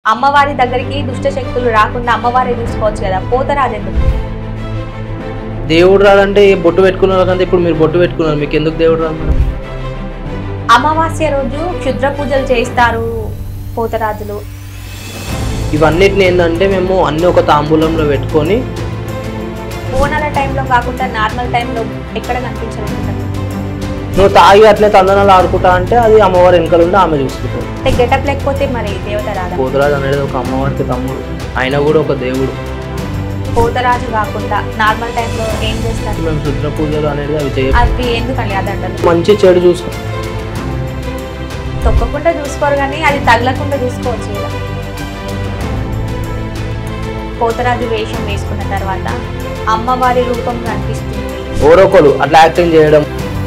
అమ్మవారి దగ్గరికి దుష్ట శక్తులు రాకుండా అమ్మవారే చూసుకోవచ్చు కదా పోతరాజు ఎందుకు దేవుడు రాదంటే ఏ బొట్టు పెట్టుకున్నారు కదా ఇప్పుడు మీరు బొట్టు పెట్టుకున్నారు మీకు ఎందుకు దేవుడు రాదు మేడం అమావాస్య రోజు క్షుద్ర పూజలు చేస్తారు పోతరాజులు ఇవన్నిటిని ఏంటంటే మేము అన్ని ఒక తాంబూలంలో పెట్టుకొని బోనాల టైంలో కాకుండా నార్మల్ టైంలో ఎక్కడ కనిపించలేదు కదా. నువ్వు తాగి అట్లే తందనాలు ఆడుకుంటా అంటే అది అమ్మవారి వెనకాల ఉండి ఆమె చూసుకుంటుంది అంటే గెటప్ లేకపోతే మరి దేవత రాదా పోతురాజు అనేది ఒక అమ్మవారికి తమ్ముడు ఆయన కూడా ఒక దేవుడు పోతరాజు కాకుండా నార్మల్ టైంలో ఏం చేస్తారు మేము శుద్ర పూజలు అనేది అవి చేయ అవి ఎందుకండి ఆ దండలు మంచి చెడు చూసుకో తొక్కకుండా చూసుకోరు కానీ అది తగలకుండా చూసుకోవచ్చు కదా పోతరాజు వేషం వేసుకున్న తర్వాత అమ్మవారి రూపం కనిపిస్తుంది ఓరొకరు అట్లా యాక్టింగ్ చేయడం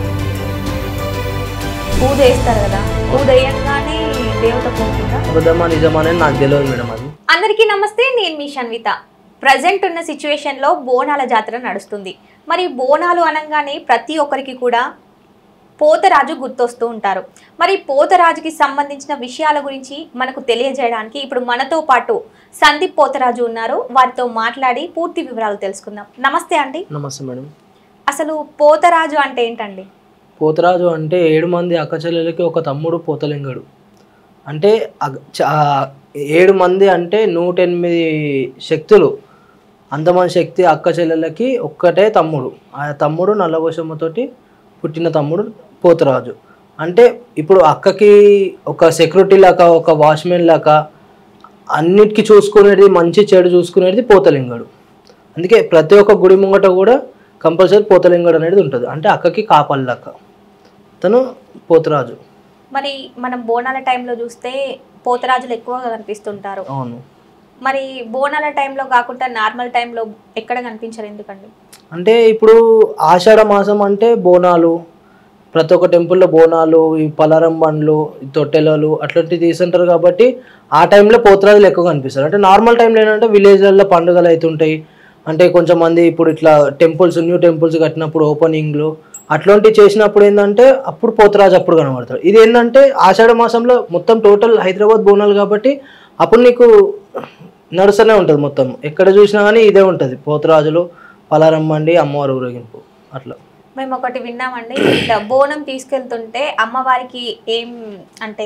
పూజ వేస్తారు కదా పూజ వేయంగానే దేవత పోతుందా అబద్ధమా నిజమా అనేది నాకు తెలియదు మేడం అది అందరికీ నమస్తే నేను మీ షన్విత ప్రజెంట్ ఉన్న సిచ్యువేషన్లో బోనాల జాతర నడుస్తుంది మరి బోనాలు అనగానే ప్రతి ఒక్కరికి కూడా పోతరాజు గుర్తొస్తూ ఉంటారు మరి పోతరాజుకి సంబంధించిన విషయాల గురించి మనకు తెలియజేయడానికి ఇప్పుడు మనతో పాటు సందీప్ పోతరాజు ఉన్నారు వారితో మాట్లాడి పూర్తి వివరాలు తెలుసుకుందాం నమస్తే అండి నమస్తే మేడం అసలు పోతరాజు అంటే ఏంటండి పోతరాజు అంటే ఏడు మంది అక్క చెల్లెలకి ఒక తమ్ముడు పోతలింగడు అంటే అగ్- చ- ఆ ఏడు మంది అంటే నూట ఎనిమిది శక్తులు అంతమంది శక్తి అక్క చెల్లెలకి ఒక్కటే తమ్ముడు ఆ తమ్ముడు నల్లవశమ్మతోటి పుట్టిన తమ్ముడు పోతరాజు అంటే ఇప్పుడు అక్కకి ఒక సెక్యూరిటీ లాగా ఒక వాచ్మెన్ లాగా అన్నిటికీ చూసుకునేది మంచి చెడు చూసుకునేది పోతలింగడు అందుకే ప్రతి ఒక్క గుడి ముంగట కూడా కంపల్సరీ పోతలింగడు అనేది ఉంటుంది అంటే అక్కకి కాపల్లక్క తను పోతరాజు మరి మనం బోనాల టైంలో చూస్తే పోతరాజులు ఎక్కువగా కనిపిస్తుంటారు అవును మరి బోనాల టైంలో కాకుండా నార్మల్ టైంలో ఎక్కడ కనిపించరు ఎందుకండి అంటే ఇప్పుడు ఆషాఢ మాసం అంటే బోనాలు ప్రతి ఒక్క టెంపుల్లో బోనాలు ఈ పలారం బండ్లు ఈ తొట్టెలలు అట్లాంటివి తీసుంటారు కాబట్టి ఆ టైంలో పోతరాజులు ఎక్కువ కనిపిస్తారు అంటే నార్మల్ టైంలో ఏంటంటే విలేజ్లలో పండుగలు అవుతుంటాయి అంటే కొంచెం మంది ఇప్పుడు ఇట్లా టెంపుల్స్ న్యూ టెంపుల్స్ కట్టినప్పుడు ఓపెనింగ్లు అట్లాంటివి చేసినప్పుడు ఏంటంటే అప్పుడు పోతరాజు అప్పుడు కనబడతాడు ఇది ఏంటంటే ఆషాఢ మాసంలో మొత్తం టోటల్ హైదరాబాద్ బోనాలు కాబట్టి అప్పుడు నీకు నడుస్తూనే ఉంటుంది మొత్తం ఎక్కడ చూసినా కానీ ఇదే ఉంటుంది పోతరాజులు పలారమ్మండి అమ్మవారి ఊరేగింపు అట్లా మేము ఒకటి విన్నామండి ఇట్లా బోనం తీసుకెళ్తుంటే అమ్మవారికి ఏం అంటే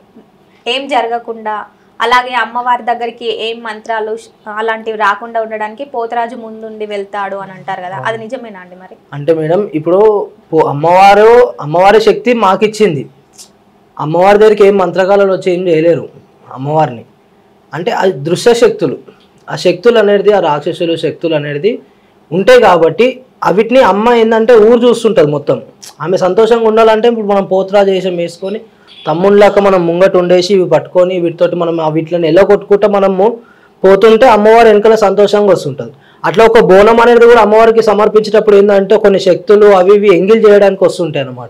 ఏం జరగకుండా అలాగే అమ్మవారి దగ్గరికి ఏం మంత్రాలు ష్- అలాంటివి రాకుండా ఉండడానికి పోతరాజు ముందుండి వెళ్తాడు అని అంటారు కదా అది నిజమేనా అండి మరి అంటే మేడం ఇప్పుడు పో- అమ్మవారు అమ్మవారి శక్తి మాకిచ్చింది అమ్మవారి దగ్గరికి ఏం మంత్రకాలలో వచ్చి ఏం చేయలేరు అమ్మవారిని అంటే అది దృశ్య శక్తులు ఆ శక్తులు అనేది ఆ రాక్షసులు శక్తులు అనేది ఉంటాయి కాబట్టి అవిటిని అమ్మ ఏంటంటే ఊరు చూస్తుంటుంది మొత్తం ఆమె సంతోషంగా ఉండాలంటే ఇప్పుడు మనం పోతురాజు వేషం వేసుకొని తమ్ముళ్ళక మనం ముంగట ఉండేసి ఇవి పట్టుకొని వీటితోటి మనం ఆ వీటిని ఎలా కొట్టుకుంటే మనము పోతుంటే అమ్మవారి వెనకాల సంతోషంగా వస్తుంటుంది అట్లా ఒక బోనం అనేది కూడా అమ్మవారికి సమర్పించేటప్పుడు ఏంటంటే కొన్ని శక్తులు అవి ఇవి ఎంగిల్ చేయడానికి వస్తుంటాయి అన్నమాట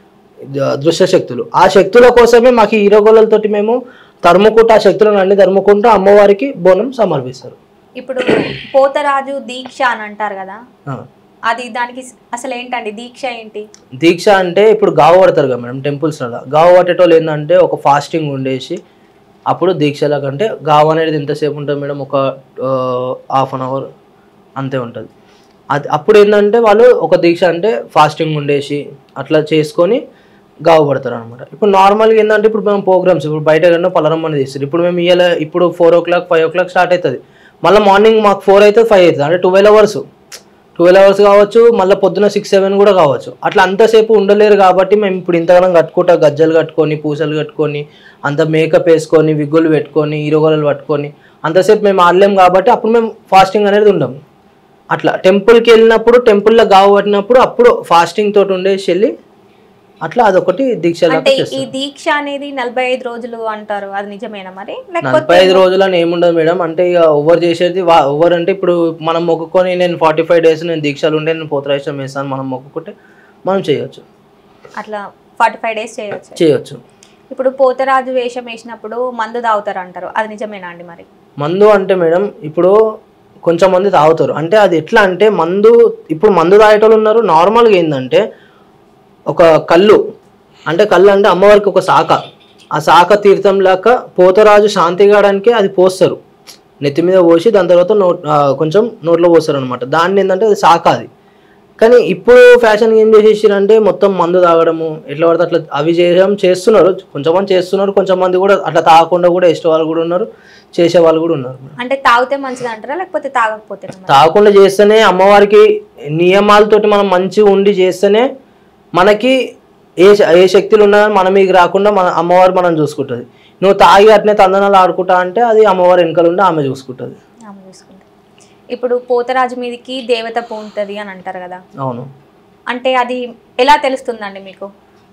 ద- దృశ్య శక్తులు ఆ శక్తుల కోసమే మాకు ఈ ఈరగోళ్ళతోటి మేము తరుముకుంటూ ఆ శక్తులను అన్ని తరుముకుంటూ అమ్మవారికి బోనం సమర్పిస్తారు ఇప్పుడు పోతరాజు దీక్ష అని అంటారు కదా ఆ. అది దానికి అసలు ఏంటండి దీక్ష ఏంటి దీక్ష అంటే ఇప్పుడు గావు పడతారు కదా మేడం టెంపుల్స్లలో గావు పట్టేటోళ్ళు ఏంటంటే ఒక ఫాస్టింగ్ ఉండేసి అప్పుడు దీక్షల కంటే గావు అనేది ఎంతసేపు ఉంటుంది మేడం ఒక హాఫ్ అన్ అవర్ అంతే ఉంటుంది అది అప్పుడు ఏంటంటే వాళ్ళు ఒక దీక్ష అంటే ఫాస్టింగ్ ఉండేసి అట్లా చేసుకొని గావు పడతారు అనమాట ఇప్పుడు నార్మల్గా ఏంటంటే ఇప్పుడు మేము ప్రోగ్రామ్స్ ఇప్పుడు బయట కన్నా పలరమ్మని తీస్తారు ఇప్పుడు మేము ఇవాళ ఇప్పుడు four o'clock five o'clock start అవుతుంది మళ్ళీ మార్నింగ్ మాకు ఫోర్ అవుతుంది ఫైవ్ అవుతుంది అంటే ట్వెల్వ్ అవర్స్ ట్వెల్వ్ అవర్స్ కావచ్చు మళ్ళీ పొద్దున సిక్స్ సెవెన్ కూడా కావచ్చు అట్లా అంతసేపు ఉండలేరు కాబట్టి మేము ఇప్పుడు ఇంతగానం కట్టుకుంటా గజ్జలు కట్టుకొని పూసలు కట్టుకొని అంత మేకప్ వేసుకొని విగ్గులు పెట్టుకొని ఈరోగోలు పట్టుకొని అంతసేపు మేము ఆడలేం కాబట్టి అప్పుడు మేము ఫాస్టింగ్ అనేది ఉండం అట్లా టెంపుల్కి వెళ్ళినప్పుడు టెంపుల్లో గావు పట్టినప్పుడు అప్పుడు ఫాస్టింగ్ తోటి ఉండేసి వెళ్ళి అట్లా అదొకటి దీక్ష అంటే ఈ దీక్ష అనేది నలభై ఐదు రోజులు అంటారు అది నిజమేనా మరి లేకపోతే నలభై ఐదు రోజులని ఏముండదు మేడం అంటే ఇక ఓవర్ చేసేది వా ఓవర్ అంటే ఇప్పుడు మనం మొక్కుకొని నేను ఫార్టీ ఫైవ్ డేస్ నేను దీక్షలు ఉండే నేను పోతరాయిష్టం వేస్తాను మనం మొక్కుకుంటే మనం చేయొచ్చు అట్లా ఫార్టీ ఫైవ్ డేస్ చేయొచ్చు చేయొచ్చు ఇప్పుడు పోతరాజు వేషం వేసినప్పుడు మందు తాగుతారు అంటారు అది నిజమేనా అండి మరి మందు అంటే మేడం ఇప్పుడు కొంచెం మంది తాగుతారు అంటే అది ఎట్లా అంటే మందు ఇప్పుడు మందు తాగేటోళ్ళు ఉన్నారు నార్మల్గా ఏంటంటే ఒక కళ్ళు అంటే కళ్ళు అంటే అమ్మవారికి ఒక శాఖ ఆ శాఖ తీర్థం లాక పోతరాజు శాంతి కావడానికి అది పోస్తారు నెత్తి మీద పోసి దాని తర్వాత నోట్ ఆ, కొంచెం నోట్లో పోస్తారు అనమాట దాన్ని ఏంటంటే అది శాఖ అది కానీ ఇప్పుడు ఫ్యాషన్ ఏం చేసేసారంటే మొత్తం మందు తాగడము ఎట్లా పడితే అట్లా అవి చేయడం చేస్తున్నారు కొంచెం మంది చేస్తున్నారు కొంచెం మంది కూడా అట్లా తాగకుండా కూడా ఇష్ట వాళ్ళు కూడా ఉన్నారు చేసే వాళ్ళు కూడా ఉన్నారు అంటే తాగితే మంచిది అంటారా లేకపోతే తాగకపోతే తాగకుండా చేస్తేనే అమ్మవారికి నియమాలతోటి మనం మంచిగా ఉండి చేస్తేనే మనకి ఏ శ- ఏ శక్తులు ఉన్నా మన మీకు రాకుండా మన అమ్మవారు మనం చూసుకుంటుంది నువ్వు తాగి అట్నే తందనాలు ఆడుకుంటా అంటే అది అమ్మవారు వెనకాల ఉండి ఆమె చూసుకుంటుంది ఆమె చూసుకుంటే ఇప్పుడు పోతరాజు మీదకి దేవత పోంటది అని అంటారు కదా అవును అంటే అది ఎలా తెలుస్తుందండి మీకు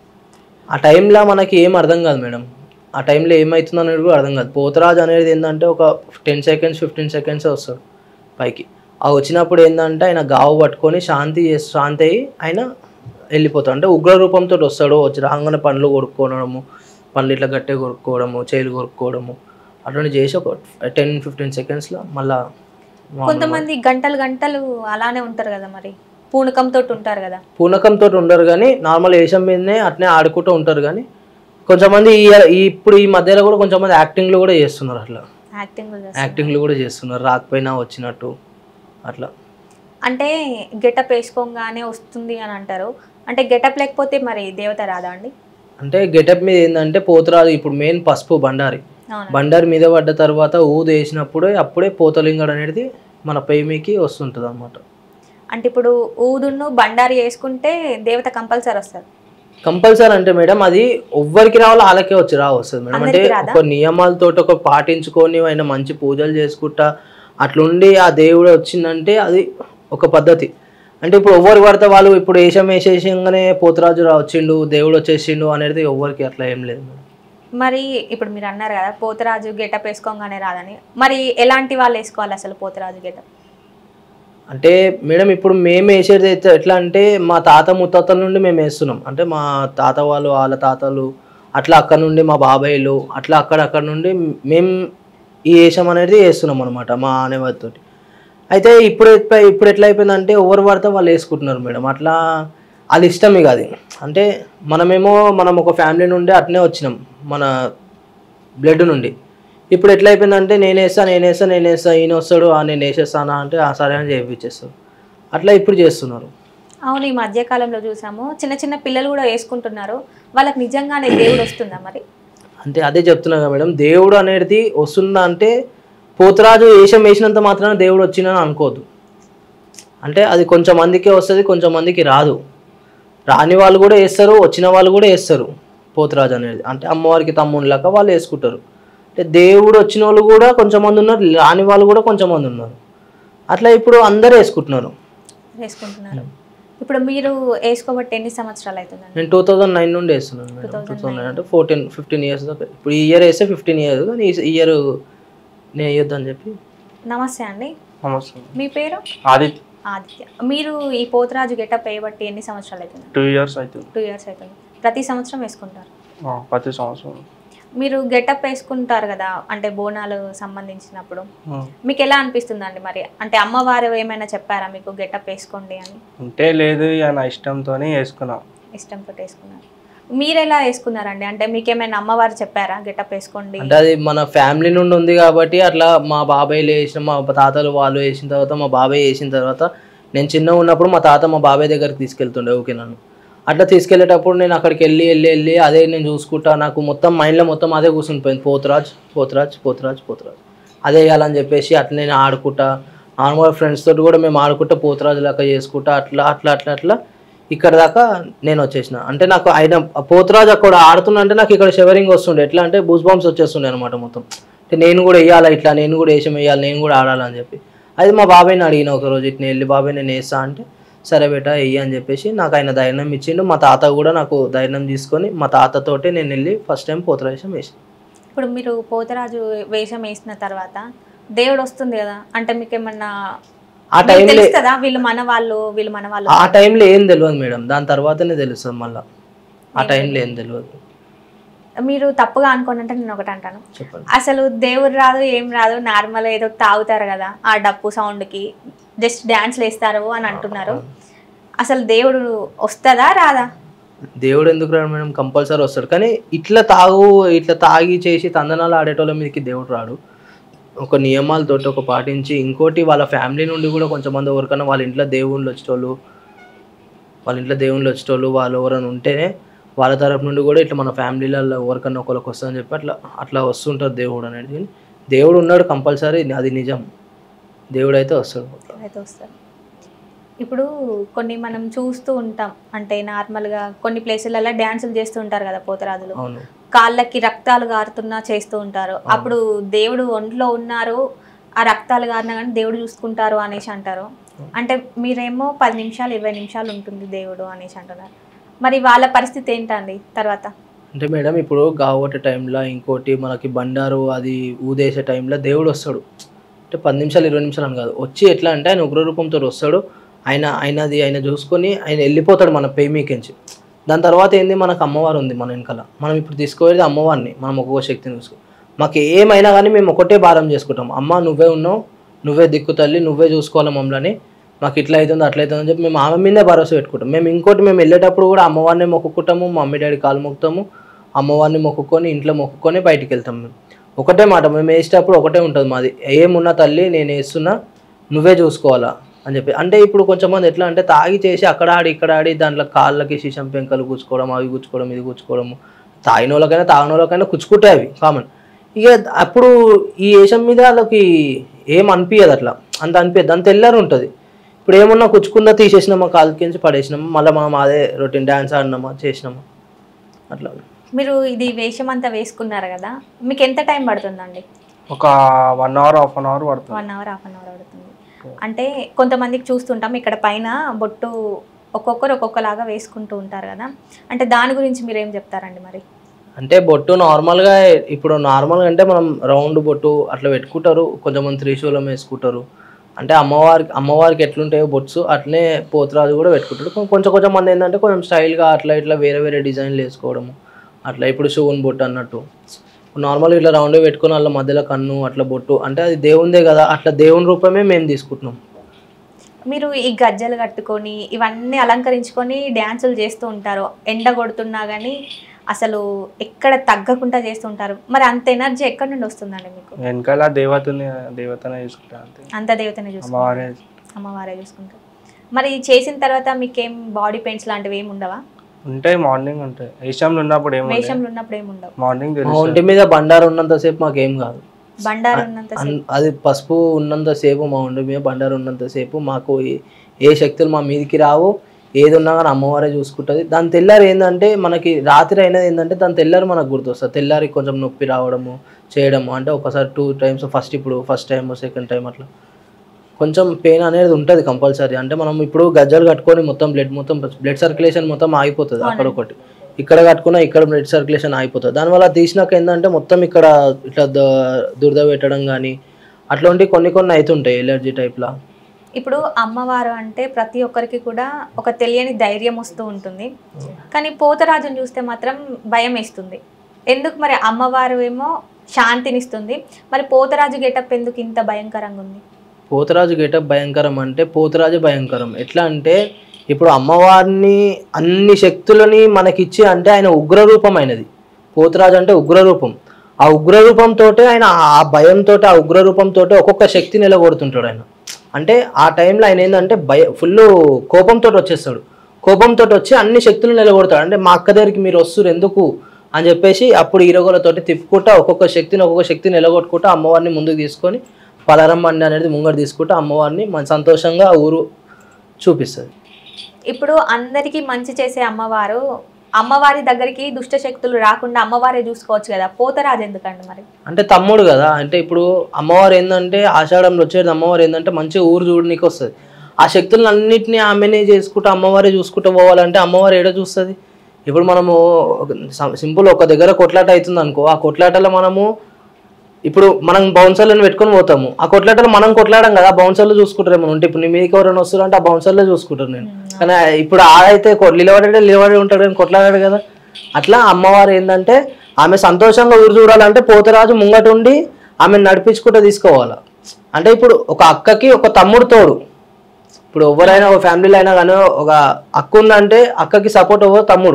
ఆ టైంలో మనకి ఏం అర్థం కాదు మేడం ఆ టైంలో ఏమవుతుందో అనేది కూడా అర్థం కాదు పోతరాజు అనేది ఏంటంటే ఒక టెన్ సెకండ్స్ ఫిఫ్టీన్ సెకండ్స్ వస్తాడు పైకి ఆ వచ్చినప్పుడు ఏంటంటే ఆయన గావు పట్టుకొని శాంతి చేసి శాంతి అయ్యి ఆయన వెళ్ళిపోతాడు అంటే ఉగ్ర రూపంతో వస్తాడు వచ్చి రాగానే పండ్లు కొరుక్కోవడము పండ్లు ఇట్లా గట్టిగా కొరుక్కోవడము చేలు కొరుక్కోవడము అట్లా చేసి ఒక టెన్ ఫిఫ్టీన్ సెకండ్స్లో మళ్ళా కొంతమంది గంటలు గంటలు అలానే ఉంటారు కదా మరి పూనకంతో ఉంటారు కదా పూనకంతో ఉండరు కానీ నార్మల్ వేషం మీదనే అట్నే ఆడుకుంటూ ఉంటారు కానీ కొంతమంది ఈ ఈ- ఇప్పుడు ఈ మధ్యలో కూడా కొంతమంది యాక్టింగ్లు కూడా చేస్తున్నారు అట్లా యాక్టింగ్ యాక్టింగ్లు కూడా చేస్తున్నారు రాకపోయినా వచ్చినట్టు అట్లా అంటే గెటప్ వేసుకోగానే వస్తుంది అని అంటారు అంటే గెటప్ లేకపోతే మరి దేవత రాదా అండి అంటే గెటప్ మీద ఏంటంటే పోతురాజు ఇప్పుడు మెయిన్ పసుపు బండారి అవునా బండారి మీద పడ్డ తర్వాత ఊదు వేసినప్పుడే అప్పుడే పోతలింగడు అనేది మన పేమికి వస్తుంటుంది అనమాట అంటే ఇప్పుడు ఊదును బండారి వేసుకుంటే దేవత కంపల్సరీ వస్తారు కంపల్సరీ అంటే మేడం అది ఎవ్వరికి రావాలో వాళ్ళకే వచ్చి రా వస్తుంది మేడం అంటే అందరికీ రాదా? ఒక నియమాలతో ఒక పాటించుకొని ఆయన మంచి పూజలు చేసుకుంటా అట్లుండి ఆ దేవుడు వచ్చిందంటే అది ఒక పద్ధతి అంటే ఇప్పుడు ఎవరు పడితే వాళ్ళు ఇప్పుడు వేషం వేసేసంగానే పోతురాజు రా వచ్చిండు దేవుడు వచ్చేసిండు అనేది ఎవ్వరికి అట్లా ఏం లేదు మేడం మరి ఇప్పుడు మీరు అన్నారు కదా పోతరాజు గెటప్ వేసుకోగానే రాదని మరి ఎలాంటి వాళ్ళు వేసుకోవాలి అసలు పోతరాజు గెటప్ అంటే మేడం ఇప్పుడు మేము వేసేది అయితే ఎట్లా అంటే మా తాత ముత్తాతల నుండి మేము వేస్తున్నాం అంటే మా తాత వాళ్ళు వాళ్ళ తాతలు అట్లా అక్కడ నుండి మా బాబాయిలు అట్లా అక్కడ అక్కడ నుండి మేము ఈ వేషం అనేది వేస్తున్నాం అనమాట మా అనేవారితోటి అయితే ఇప్పుడు ఎట్లా- ఇప్పుడు ఎట్లా అయిపోయిందంటే ఎవరు పడితే వాళ్ళు వేసుకుంటున్నారు మేడం అట్లా వాళ్ళ ఇష్టం ఇక అది అంటే మనమేమో మనం ఒక ఫ్యామిలీ నుండి అట్నే వచ్చినాం మన బ్లడ్ నుండి ఇప్పుడు ఎట్లా అయిపోయిందంటే నేను వేస్తా నేను వేస్తా నేను వేస్తా ఈయన వస్తాడు ఆ నేను వేసేస్తానా అంటే ఆ సరే అని చేయించేస్తాడు అట్లా ఇప్పుడు చేస్తున్నారు అవును ఈ మధ్య కాలంలో చూసాము చిన్న చిన్న పిల్లలు కూడా వేసుకుంటున్నారు వాళ్ళకి నిజంగానే దేవుడు వస్తుందా మరి అంటే అదే చెప్తున్నా కదా మేడం దేవుడు అనేది వస్తుందా అంటే పోతురాజు వేషం వేసినంత మాత్రాన దేవుడు వచ్చిందని అనుకోవద్దు అంటే అది కొంచెం మందికే వస్తుంది కొంచెం మందికి రాదు రాని వాళ్ళు కూడా వేస్తారు వచ్చిన వాళ్ళు కూడా వేస్తారు పోతురాజు అనేది అంటే అమ్మవారికి తమ్ముళ్ళక వాళ్ళు వేసుకుంటారు అంటే దేవుడు వచ్చిన వాళ్ళు కూడా కొంచెం మంది ఉన్నారు రాని వాళ్ళు కూడా కొంచెం మంది ఉన్నారు అట్లా ఇప్పుడు అందరూ వేసుకుంటున్నారు వేసుకుంటున్నారు ఇప్పుడు మీరు వేసుకోబట్టి ఎన్ని సంవత్సరాలు అవుతుందండి నేను టూ థౌజండ్ నైన్ నుండి వేస్తున్నాను మేడం టూ థౌజండ్ నైన్ అంటే ఫోర్టీన్ ఫిఫ్టీన్ ఇయర్స్ దాకా ఇప్పుడు ఈ ఇయర్ వేస్తే ఫిఫ్టీన్ ఇయర్స్ కానీ ఈ ఇయర్ నేను వేయొద్దని చెప్పి నమస్తే అండి నమస్తే మీ పేరు ఆదిత్య ఆదిత్య మీరు ఈ పోతరాజు గెటప్ వేయబట్టి ఎన్ని సంవత్సరాలు అవుతుంది టూ ఇయర్స్ అవుతుంది టూ ఇయర్స్ అవుతుంది ప్రతి సంవత్సరం వేసుకుంటారు ఆ, ప్రతి సంవత్సరం మీరు గెటప్ వేసుకుంటారు కదా అంటే బోనాలు సంబంధించినప్పుడు ఆ. మీకు ఎలా అనిపిస్తుంది అండి మరి అంటే అమ్మవారు ఏమైనా చెప్పారా మీకు గెటప్ వేసుకోండి అని ఉంటే లేదు ఇక నా ఇష్టంతో వేసుకున్నా ఇష్టంతో వేసుకున్నారు మీరు ఎలా వేసుకున్నారండి అంటే మీకు ఏమైనా అమ్మవారు చెప్పారా గెటప్ వేసుకోండి అంటే అది మన ఫ్యామిలీ నుండి ఉంది కాబట్టి అట్లా మా బాబాయ్లు వేసిన మా తాతలు వాళ్ళు వేసిన తర్వాత మా బాబాయ్ వేసిన తర్వాత నేను చిన్నగా ఉన్నప్పుడు మా తాత మా బాబాయ్ దగ్గరికి తీసుకెళ్తుండే ఓకే నన్ను అట్లా తీసుకెళ్లేటప్పుడు నేను అక్కడికి వెళ్ళి వెళ్ళి వెళ్ళి అదే నేను చూసుకుంటా నాకు మొత్తం మైండ్లో మొత్తం అదే కూర్చునిపోయింది పోతురాజ్ పోతురాజ్ పోతురాజ్ పోతురాజ్ అదే వేయాలని చెప్పేసి అట్లా నేను ఆడుకుంటా నార్మల్ ఫ్రెండ్స్ తోటి కూడా మేము ఆడుకుంటా పోతురాజు లాగా చేసుకుంటా అట్లా అట్లా అట్లా అట్లా ఇక్కడ దాకా నేను వచ్చేసిన అంటే నాకు ఆయన పోతురాజు అక్కడ ఆడుతున్నా అంటే నాకు ఇక్కడ షెవరింగ్ వస్తుండే ఎట్లా అంటే బూస్ బాంబ్స్ వచ్చేస్తుండే అనమాట మొత్తం అంటే నేను కూడా వేయాలా ఇట్లా నేను కూడా వేషం వేయాలి నేను కూడా ఆడాలని చెప్పి అది మా బాబాయ్ని అడిగిన ఒక రోజు ఇట్లా వెళ్ళి బాబాయ్ నేను వేస్తా అంటే సరే బేటా వెయ్యి అని చెప్పేసి నాకు ఆయన ధైర్యం ఇచ్చిండు మా తాత కూడా నాకు ధైర్యం తీసుకొని మా తాతతోటి నేను వెళ్ళి ఫస్ట్ టైం పోతురాజం వేసాను ఇప్పుడు మీరు పోతరాజు వేషం వేసిన తర్వాత దేవుడు వస్తుంది కదా అంటే మీకు ఏమన్నా ఆ మీకు టైంలో తెలుసు కదా వీళ్ళు మన వాళ్ళు వీళ్ళు మన వాళ్ళు ఆ టైంలో ఏం తెలియదు మేడం దాని తర్వాతనే తెలుస్తుంది మళ్ళీ ఆ టైంలో ఏం తెలియదు మీరు తప్పుగా అనుకోని అంటే నేను ఒకటి అంటాను చెప్పండి అసలు దేవుడు రాదు ఏం రాదు నార్మల్ ఏదో తాగుతారు కదా ఆ డప్పు సౌండ్కి జస్ట్ డ్యాన్స్లు వేస్తారు అని అంటున్నారు అసలు దేవుడు వస్తుందా రాదా దేవుడు ఎందుకు రాడు మేడం కంపల్సరీ వస్తాడు కానీ ఇట్లా తాగు ఇట్లా తాగి చేసి తందనాలు ఆడేటోళ్ళ మీదకి దేవుడు రాడు ఒక నియమాలతోటి ఒక పాటించి ఇంకోటి వాళ్ళ ఫ్యామిలీ నుండి కూడా కొంచెంమంది ఎవరికైనా వాళ్ళ ఇంట్లో దేవుళ్ళు వచ్చేటోళ్ళు వాళ్ళ ఇంట్లో దేవుళ్ళు వచ్చేటోళ్ళు వాళ్ళు ఎవరైనా ఉంటేనే వాళ్ళ తరపు నుండి కూడా ఇట్లా మన ఫ్యామిలీలలో ఎవరికన్నా ఒకరికి వస్తుందని చెప్పి అట్లా అట్లా వస్తుంటారు దేవుడు అనేది దేవుడు ఉన్నాడు కంపల్సరీ అది నిజం దేవుడు అయితే వస్తాడు అయితే వస్తారు ఇప్పుడు కొన్ని మనం చూస్తూ ఉంటాం అంటే నార్మల్గా కొన్ని ప్లేసులలో డ్యాన్సులు చేస్తూ ఉంటారు కదా పోతరాజులు అవును కాళ్ళకి రక్తాలు గారుతున్నా చేస్తూ ఉంటారు అప్పుడు దేవుడు ఒంట్లో ఉన్నారు ఆ రక్తాలు గారినా కానీ దేవుడు చూసుకుంటారు అనేసి అంటారు అంటే మీరేమో పది నిమిషాలు ఇరవై నిమిషాలు ఉంటుంది దేవుడు అనేసి అంటున్నారు మరి వాళ్ళ పరిస్థితి ఏంటండి తర్వాత అంటే మేడం ఇప్పుడు గావట టైంలో ఇంకోటి మనకి బండారు అది ఊదేసే టైంలో దేవుడు వస్తాడు అంటే పది నిమిషాలు ఇరవై నిమిషాలు అని కాదు వచ్చి ఎట్లా అంటే ఆయన ఉగ్రరూపంతో వస్తాడు ఆయన ఆయనది ఆయన చూసుకొని ఆయన వెళ్ళిపోతాడు మన పేమీకించి దాని తర్వాత ఏంది మనకు అమ్మవారు ఉంది మన వెనకాల మనం ఇప్పుడు తీసుకుపోయేది అమ్మవారిని మనం ఒక్కొక్క శక్తిని చూసుకో మాకు ఏమైనా కానీ మేము ఒకటే భారం చేసుకుంటాం అమ్మ నువ్వే ఉన్నావు నువ్వే దిక్కు తల్లి నువ్వే చూసుకోవాలి మమ్మల్ని మాకు ఇట్లా అవుతుంది అట్లా అవుతుంది అని చెప్పి మేము ఆమె మీదే భరోసా పెట్టుకుంటాం మేము ఇంకోటి మేము వెళ్ళేటప్పుడు కూడా అమ్మవారిని మొక్కుకుంటాము మా మమ్మీ డాడీ కాలు మొక్కుతాము అమ్మవారిని మొక్కుకొని ఇంట్లో మొక్కుకొని బయటికి వెళ్తాం మేము ఒకటే మాట మేము వేసేటప్పుడు ఒకటే ఉంటుంది మాది ఏమున్నా తల్లి నేను వేస్తున్నా నువ్వే చూసుకోవాలా అని చెప్పి అంటే ఇప్పుడు కొంచెం మంది ఎట్లా అంటే తాగి చేసి అక్కడ ఆడి ఇక్కడ ఆడి దాంట్లో కాళ్ళకి శిశం పెంకలు గుచ్చుకోవడం అవి గుచ్చుకోవడం ఇది గుచ్చుకోవడము తాగిన వాళ్ళకైనా తాగిన వాళ్ళకైనా కుచ్చుకుంటాయి అవి కామన్ ఇక అప్పుడు ఈ వేషం మీద వాళ్ళకి ఏం అనిపించదు అట్లా అంత అనిపించదు అంత తెల్లారు ఉంటుంది ఇప్పుడు ఏమన్నా కుచ్చుకుందా తీసేసినామా కాలుకించి పడేసినామా మళ్ళీ మనం అదే రొటీన్ డ్యాన్స్ ఆడినామా చేసినామా అట్లా మీరు ఇది వేషం అంతా వేసుకున్నారు కదా మీకు ఎంత టైం పడుతుందండి ఒక one hour half an hour పడుతుంది one hour half an hour పడుతుంది అంటే కొంతమందికి చూస్తుంటాం ఇక్కడ పైన బొట్టు ఒక్కొక్కరు ఒక్కొక్కలాగా వేసుకుంటూ ఉంటారు కదా అంటే దాని గురించి మీరు ఏం చెప్తారండి మరి అంటే బొట్టు నార్మల్గా ఇప్పుడు నార్మల్గా అంటే మనం రౌండ్ బొట్టు అట్లా పెట్టుకుంటారు కొంతమంది త్రిశూలం వేసుకుంటారు అంటే అమ్మవారికి అమ్మవారికి ఎట్లుంటాయో బొట్స్ అట్లనే పోతురాజు కూడా పెట్టుకుంటాడు కొం- కొంచెం కొంచెం మంది ఏంటంటే కొంచెం స్టైల్గా అట్లా ఇట్లా వేరే వేరే డిజైన్లు వేసుకోవడము అట్లా ఇప్పుడు శివుని బొట్టు అన్నట్టు నార్మల్గా ఇట్లా రౌండ్ పెట్టుకొని వాళ్ళ మధ్యలో కన్ను అట్లా బొట్టు అంటే అది దేవుందే కదా అట్లా దేవుని రూపమే మేము తీసుకుంటున్నాం మీరు ఈ గజ్జలు కట్టుకొని ఇవన్నీ అలంకరించుకొని డ్యాన్సులు చేస్తూ ఉంటారు ఎండ కొడుతున్నా కానీ అసలు ఎక్కడ తగ్గకుండా చేస్తుంటారు మరి అంత ఎనర్జీ ఎక్కడి నుండి వస్తుందండి మీకు వెనకాల దేవతని దేవతనే చూసుకుంటా అంతే అంత దేవతనే చూసుకుంటారు అమ్మవారే అమ్మవారే చూసుకుంటారు మరి చేసిన తర్వాత మీకేం బాడీ పెయిన్స్ లాంటివి ఏమి ఉండవా ఉంటాయి మార్నింగ్ ఉంటాయి వేషంలో ఉన్నప్పుడు ఏమి వేషంలో ఉన్నప్పుడు ఏమి ఉండవు మార్నింగ్ మా తెలుసు ఒంటి మీద బండారు ఉన్నంతసేపు మాకేం కాదు బండారు ఉన్నంత అన్- అది పసుపు ఉన్నంతసేపు మా ఉండి మీద బండారు ఉన్నంతసేపు మాకు ఏ- ఏ శక్తులు మా మీదకి రావు ఏది ఉన్నా కానీ అమ్మవారే చూసుకుంటుంది దాని తెల్లారి ఏంటంటే మనకి రాత్రి అయినది ఏంటంటే దాని తెల్లారి మనకు గుర్తొస్తుంది తెల్లారి కొంచెం నొప్పి రావడము చేయడము అంటే ఒకసారి టూ టైమ్స్ ఫస్ట్ ఇప్పుడు ఫస్ట్ టైం సెకండ్ టైం అట్లా కొంచెం పెయిన్ అనేది ఉంటుంది కంపల్సరీ అంటే మనం ఇప్పుడు గజ్జలు కట్టుకొని మొత్తం బ్లడ్ మొత్తం బ్లడ్ సర్క్యులేషన్ మొత్తం ఆగిపోతుంది అక్కడ ఒకటి ఇక్కడ కట్టుకున్నా ఇక్కడ బ్లడ్ సర్క్యులేషన్ ఆగిపోతుంది దానివల్ల తీసినాక ఏంటంటే మొత్తం ఇక్కడ ఇట్లా ద- దురద పెట్టడం కానీ అట్లాంటివి కొన్ని కొన్ని అవుతుంటాయి ఎలర్జీ టైప్లా ఇప్పుడు అమ్మవారు అంటే ప్రతి ఒక్కరికి కూడా ఒక తెలియని ధైర్యం వస్తూ ఉంటుంది కానీ పోతరాజుని చూస్తే మాత్రం భయం వేస్తుంది ఎందుకు మరి అమ్మవారు ఏమో శాంతినిస్తుంది మరి పోతరాజు గెటప్ ఎందుకు ఇంత భయంకరంగా ఉంది పోతరాజు గెటప్ భయంకరం అంటే పోతరాజు భయంకరం ఎట్లా అంటే ఇప్పుడు అమ్మవారిని అన్ని శక్తులని మనకిచ్చి అంటే ఆయన ఉగ్రరూపమైనది పోతరాజు అంటే ఉగ్రరూపం ఆ ఉగ్రరూపంతో ఆయన ఆ భయంతో ఆ ఉగ్రరూపంతో ఒక్కొక్క శక్తి నిలగొడుతుంటాడు ఆయన అంటే ఆ టైంలో ఆయన ఏంటంటే భయ ఫుల్ కోపంతో వచ్చేస్తాడు కోపంతో వచ్చి అన్ని శక్తులు నిలగొడతాడు అంటే మా అక్క దగ్గరికి మీరు వస్తున్నారు ఎందుకు అని చెప్పేసి అప్పుడు ఈరగోలతోటి తిప్పుకుంటా ఒక్కొక్క శక్తిని ఒక్కొక్క శక్తిని నిలగొట్టుకుంటా అమ్మవారిని ముందుకు తీసుకొని పలరమ్మండి అనేది ముంగడు తీసుకుంటా అమ్మవారిని మన సంతోషంగా ఆ ఊరు చూపిస్తుంది ఇప్పుడు అందరికీ మంచి చేసే అమ్మవారు అమ్మవారి దగ్గరికి దుష్ట శక్తులు రాకుండా అమ్మవారే చూసుకోవచ్చు కదా పోతరాజు ఎందుకండి మరి అంటే తమ్ముడు కదా అంటే ఇప్పుడు అమ్మవారు ఏంటంటే ఆషాఢంలో వచ్చేది అమ్మవారు ఏంటంటే మంచిగా ఊరు చూడనీకి వస్తుంది ఆ శక్తులను అన్నింటినీ ఆమెనే చేసుకుంటూ అమ్మవారే చూసుకుంటూ పోవాలంటే అమ్మవారు ఏడ చూస్తుంది ఇప్పుడు మనము సింపుల్ ఒక దగ్గర కొట్లాట అవుతుంది అనుకో ఆ కొట్లాటలో మనము ఇప్పుడు మనం బౌన్సర్లను పెట్టుకొని పోతాము ఆ కొట్లాటలో మనం కొట్లాడడం కదా బౌన్సర్లు చూసుకుంటారు ఏమైనా ఉంటే ఇప్పుడు నీ మీదకి ఎవరైనా వస్తారు అంటే ఆ బౌన్సర్లో చూసుకుంటారు నేను కానీ ఇప్పుడు ఆడైతే కొ- నిలబడే నిలబడి ఉంటాడు కానీ కొట్లాడాడు కదా అట్లా అమ్మవారు ఏంటంటే ఆమె సంతోషంగా ఊరు చూడాలంటే పోతరాజు ముంగటుండి ఆమెను నడిపించుకుంటూ తీసుకోవాలి అంటే ఇప్పుడు ఒక అక్కకి ఒక తమ్ముడు తోడు ఇప్పుడు ఎవరైనా ఒక ఫ్యామిలీలో అయినా కానీ ఒక అక్క ఉందంటే అక్కకి సపోర్ట్ అవ్వ తమ్ముడు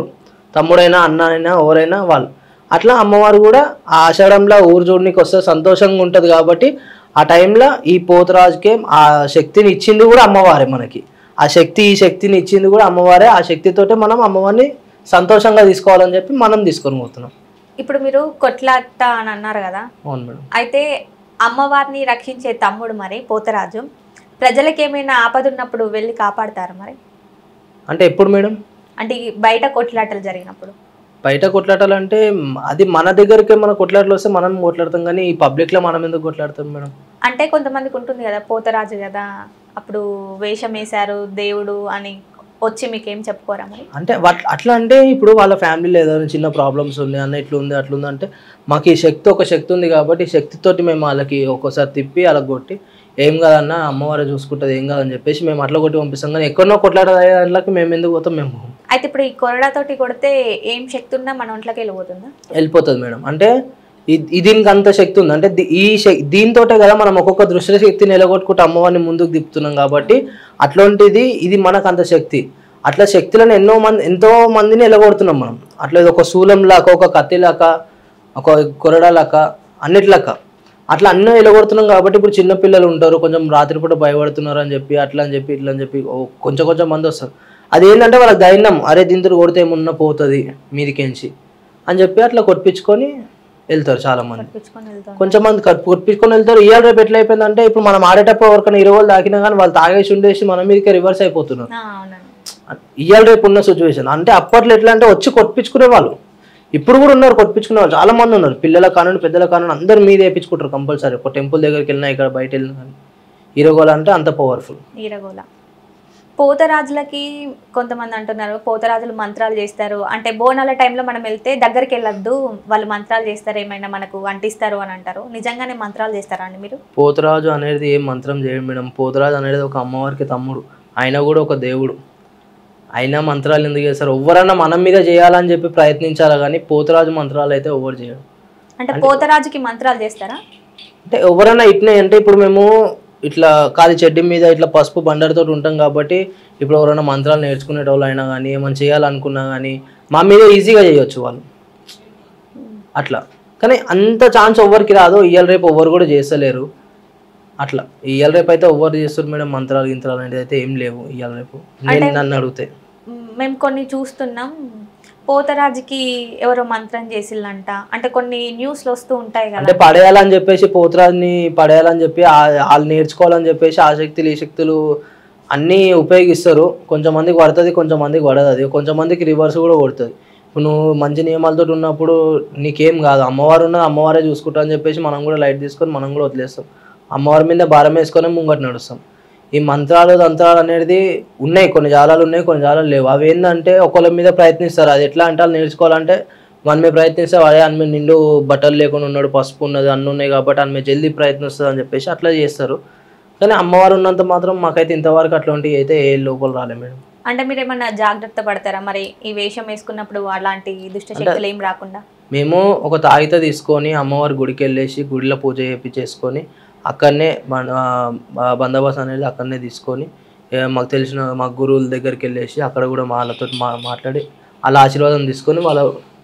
తమ్ముడైనా అన్న అయినా ఎవరైనా వాళ్ళు అట్లా అమ్మవారు కూడా ఆ ఆషాఢంలో ఊరు చూడనికి వస్తే సంతోషంగా ఉంటుంది కాబట్టి ఆ టైంలో ఈ పోతరాజుకే ఆ శక్తిని ఇచ్చింది కూడా అమ్మవారే మనకి ఆ శక్తి ఈ శక్తిని ఇచ్చింది కూడా అమ్మవారే ఆ శక్తితోటే మనం అమ్మవారిని సంతోషంగా తీసుకోవాలని చెప్పి మనం తీసుకొని పోతున్నాం ఇప్పుడు మీరు కొట్లాట అని అన్నారు కదా అవును మేడం అయితే అమ్మవారిని రక్షించే తమ్ముడు మరి పోతరాజు ప్రజలకు ఏమైనా ఆపద ఉన్నప్పుడు వెళ్ళి కాపాడతారు మరి అంటే ఎప్పుడు మేడం అంటే ఈ బయట కొట్లాటలు జరిగినప్పుడు బయట కొట్లాటాలు అంటే మ్, అది మన దగ్గరికి మన కొట్లాటలు వస్తే మనం కొట్లాడతాం కానీ ఈ పబ్లిక్లో మనం ఎందుకు కొట్లాడతాం మేడం అంటే కొంతమందికి ఉంటుంది కదా పోతరాజు కదా అప్పుడు వేషం వేశారు దేవుడు అని వచ్చి మీకు ఏం చెప్పుకోరా మరి అంటే వట్- అట్లా అంటే ఇప్పుడు వాళ్ళ ఫ్యామిలీలో ఏదైనా చిన్న ప్రాబ్లమ్స్ ఉన్నాయి అన్న ఇట్లా ఉంది అట్లా ఉంది అంటే మాకు ఈ శక్తి ఒక శక్తి ఉంది కాబట్టి ఈ శక్తితోటి మేము వాళ్ళకి ఒక్కోసారి తిప్పి అలా కొట్టి ఏం కాదన్న అమ్మవారు చూసుకుంటుంది ఏం కాదని చెప్పేసి మేము అట్లా కొట్టి పంపిస్తాం కానీ ఎక్కడనో కొట్లాట దాంట్లోకి మేము ఎందుకు పోతాం మేము పోం. అయితే ఇప్పుడు ఈ కొరడాతోటి కొడితే ఏం శక్తి ఉన్నా మన ఒంట్లోకి వెళ్ళిపోతుందా వెళ్ళిపోతుంది మేడం అంటే ఇ- ఈ దీనికి అంత శక్తి ఉంది అంటే ది- ఈ శక్- దీంతోటే కదా మనం ఒక్కొక్క దృష్టి శక్తిని నిలగొట్టుకుంటూ అమ్మవారిని ముందుకు తిప్పుతున్నాం కాబట్టి అట్లాంటిది ఇది మనకు అంత శక్తి అట్లా శక్తులను ఎన్నో మంది ఎంతో మందిని ఎలగొడుతున్నాం మనం అట్లా ఇది ఒక శూలం లాక ఒక కత్తి లాక ఒక కొరడా లాక అన్నిట్లాక అట్లా అన్నీ ఎలగొడుతున్నాం కాబట్టి ఇప్పుడు చిన్న పిల్లలు ఉంటారు కొంచెం రాత్రిపూట భయపడుతున్నారు అని చెప్పి అట్లా అని చెప్పి ఇట్లా అని చెప్పి ఓ కొంచెం కొంచెం మంది వస్తారు అదేంటంటే వాళ్ళకి ధైర్యం అరే దీంతో కొడితే ఏమున్నా పోతుంది మీదికెంచి అని చెప్పి అట్లా కొట్టించుకొని వెళ్తారు చాలా మంది కొట్టించుకొని వెళ్తాం కొంచెం మంది కట్- కొట్టించుకొని వెళ్తారు ఇవాళ రేపు ఎట్లా అయిపోయిందంటే ఇప్పుడు మనం ఆడేటప్పుడు ఎవరికైనా ఇరవై వాళ్ళు తాకినా కానీ వాళ్ళు తాగేసి ఉండేసి మన మీదకి రివర్స్ అయిపోతున్నారు ఆ, అవునండి ఇవాళ రేపు ఉన్న సిచ్యువేషన్ అంటే అప్పట్లో ఎట్లా అంటే వచ్చి కొట్టించుకునే వాళ్ళు ఇప్పుడు కూడా ఉన్నారు కొట్టించుకునే వాళ్ళు చాలా మంది ఉన్నారు పిల్లల కానుండి పెద్దల కానుండి అందరు మీద వేయించుకుంటారు కంపల్సరీ ఒక టెంపుల్ దగ్గరికి వెళ్ళినా ఇక్కడ బయట వెళ్ళినా కానీ హీరోగోల్ అంటే అంత పవర్ఫుల్ ఈరగోల పోతరాజులకి కొంతమంది అంటున్నారు పోతరాజులు మంత్రాలు చేస్తారు అంటే బోనాల టైంలో మనం వెళ్తే దగ్గరికి వెళ్ళొద్దు వాళ్ళు మంత్రాలు చేస్తారు ఏమైనా మనకు అంటిస్తారు అని అంటారు నిజంగానే మంత్రాలు చేస్తారా అండి మీరు పోతరాజు అనేది ఏం మంత్రం చేయడు మేడం పోతరాజు అనేది ఒక అమ్మవారికి తమ్ముడు ఆయన కూడా ఒక దేవుడు అయినా మంత్రాలు ఎందుకు చేస్తారు ఎవరన్నా మనం మీద చేయాలని చెప్పి ప్రయత్నించాలి కానీ పోతరాజు మంత్రాలు అయితే ఎవరు చేయడు అంటే పోతరాజుకి మంత్రాలు చేస్తారా అంటే ఎవరైనా ఇట్నే అంటే ఇప్పుడు మేము ఇట్లా కాలి చెడ్డి మీద ఇట్లా పసుపు బండరితో ఉంటాం కాబట్టి ఇప్పుడు ఎవరైనా మంత్రాలు నేర్చుకునేటోళ్ళు అయినా కానీ ఏమైనా చేయాలనుకున్నా కానీ మా మీద ఈజీగా చేయొచ్చు వాళ్ళు అట్లా కానీ అంత ఛాన్స్ ఎవరికి రాదు ఇవాళ రేపు ఎవరు కూడా చేస్తలేరు అట్లా ఇవాళ రేపు అయితే ఎవరు చేస్తారు మేడం మంత్రాలు గింత్రాలు అనేది అయితే ఏం లేవు ఇవాళ రేపు నేను నన్ను అడిగితే మ్, మేము కొన్ని చూస్తున్నాం పోతరాజుకి ఎవరో మంత్రం చేసిల్లంట అంటే కొన్ని న్యూస్లు వస్తూ ఉంటాయి అంటే కదా పడేయాలని చెప్పేసి పోతురాజుని పడేయాలని చెప్పి ఆ- వాళ్ళు నేర్చుకోవాలని చెప్పేసి ఆ శక్తులు ఈ శక్తులు అన్నీ ఉపయోగిస్తారు కొంచెం మందికి పడుతుంది కొంచెం మందికి పడదు అది కొంచెం మందికి రివర్స్ కూడా కొడుతుంది ఇప్పుడు నువ్వు మంచి నియమాలతో ఉన్నప్పుడు నీకేం కాదు అమ్మవారు ఉన్నది అమ్మవారే చూసుకుంటా అని చెప్పేసి మనం కూడా లైట్ తీసుకొని మనం కూడా వదిలేస్తాం అమ్మవారి మీద భారం వేసుకొని ముంగట నడుస్తాం ఈ మంత్రాలు తంత్రాలు అనేది ఉన్నాయి కొన్ని జాలాలు ఉన్నాయి కొన్ని జాలాలు లేవు అవి ఏంటంటే ఒకళ్ళ మీద ప్రయత్నిస్తారు అది ఎట్లా అంటే వాళ్ళు నేర్చుకోవాలంటే మన మీద ప్రయత్నిస్తే వాడే అని మీద నిండు బట్టలు లేకుండా ఉన్నాడు పసుపు ఉన్నది అన్నీ ఉన్నాయి కాబట్టి అని మీద జల్దీ ప్రయత్నిస్తుంది అని చెప్పేసి అట్లా చేస్తారు కానీ అమ్మవారు ఉన్నంత మాత్రం మాకైతే ఇంతవరకు అట్లాంటివి అయితే ఏ లోపల రాలే మేడం అంటే మీరు ఏమన్నా జాగ్రత్త పడతారా మరి ఈ వేషం వేసుకున్నప్పుడు అలాంటి దుష్ట శక్తులు ఏం రాకుండా మేము ఒక తాయిత తీసుకొని అమ్మవారి గుడికి వెళ్ళేసి గుడిలో పూజ చేయించేసుకొని అక్కడనే మన ఆ, బందోబస్తు అనేది అక్కడనే తీసుకొని ఏ, మాకు తెలిసిన మా గురువుల దగ్గరికి వెళ్ళేసి అక్కడ కూడా వాళ్ళతో మా మాట్లాడి వాళ్ళ ఆశీర్వాదం తీసుకొని వాళ్ళ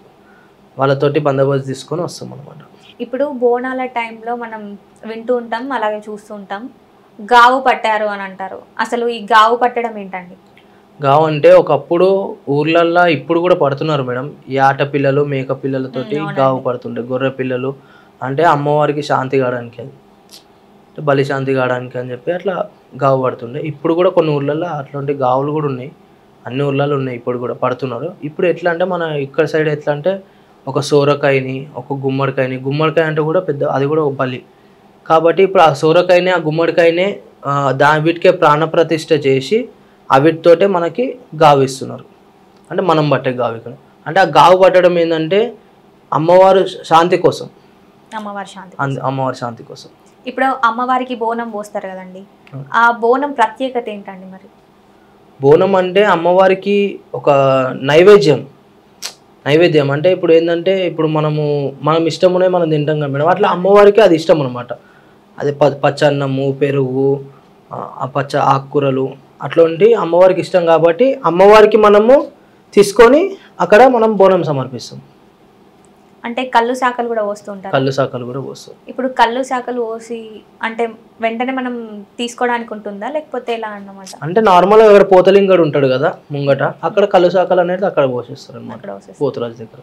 వాళ్ళతోటి బందోబస్తు తీసుకొని వస్తాం అనమాట ఇప్పుడు బోనాల టైంలో మనం వింటూ ఉంటాం అలాగే చూస్తూ ఉంటాం గావు పట్టారు అని అంటారు అసలు ఈ గావు పట్టడం ఏంటండి గావు అంటే ఒకప్పుడు ఊర్లల్లో ఇప్పుడు కూడా పడుతున్నారు మేడం ఈ ఆట పిల్లలు మేక పిల్లలతోటి ఉమ్, అవునండి. గావు పడుతుండే గొర్రె పిల్లలు అంటే అమ్మవారికి శాంతి కావడానికి అది అంటే బలి శాంతి కావడానికి అని చెప్పి అట్లా గావు పడుతుండే ఇప్పుడు కూడా కొన్ని ఊర్లలో అట్లాంటి గావులు కూడా ఉన్నాయి అన్ని ఊర్లలో ఉన్నాయి ఇప్పుడు కూడా పడుతున్నారు ఇప్పుడు ఎట్లా అంటే మన ఇక్కడ సైడ్ ఎట్లా అంటే ఒక సోరకాయని ఒక గుమ్మడికాయని గుమ్మడికాయ అంటే కూడా పెద్ద అది కూడా ఒక బలి కాబట్టి ఇప్పుడు ఆ సోరకాయని ఆ గుమ్మడికాయనే ఆ, దా వీటికే ప్రాణప్రతిష్ఠ చేసి ఆ వీటితోటే మనకి గావు ఇస్తున్నారు అంటే మనం పట్టే గావు ఇక్కడ అంటే ఆ గావు పట్టడం ఏంటంటే అమ్మవారు శాంతి కోసం అమ్మవారి శాంతి అంద- అమ్మవారి శాంతి కోసం ఇప్పుడు అమ్మవారికి బోనం పోస్తారు కదండి అవును. ఆ బోనం ప్రత్యేకత ఏంటండి మరి బోనం అంటే అమ్మవారికి ఒక నైవేద్యం నైవేద్యం అంటే ఇప్పుడు ఏంటంటే ఇప్పుడు మనము మనం ఇష్టమునే మనం తింటాం కదా మేడం అట్లా అమ్మవారికి అది ఇష్టం అనమాట అది ప పచ్చన్నము పెరుగు ఆ, ఆ పచ్చ ఆకుకూరలు అట్లాంటి అమ్మవారికి ఇష్టం కాబట్టి అమ్మవారికి మనము తీసుకొని అక్కడ మనం బోనం సమర్పిస్తాం అంటే కళ్ళు శాఖలు కూడా పోస్తూ ఉంటారు కళ్ళు శాఖలు కూడా పోస్తాం ఇప్పుడు కళ్ళు శాఖలు పోసి అంటే వెంటనే మనం తీసుకోవడానికి ఉంటుందా లేకపోతే ఎలా అన్నమాట అంటే నార్మల్గా అక్కడ పోతలింగడు ఉంటాడు కదా ముంగట అక్కడ కళ్ళు శాఖలు అనేది అక్కడ పోషిస్తారు అనమాట అక్కడ పోసేస్తారు. పోతురాజు దగ్గర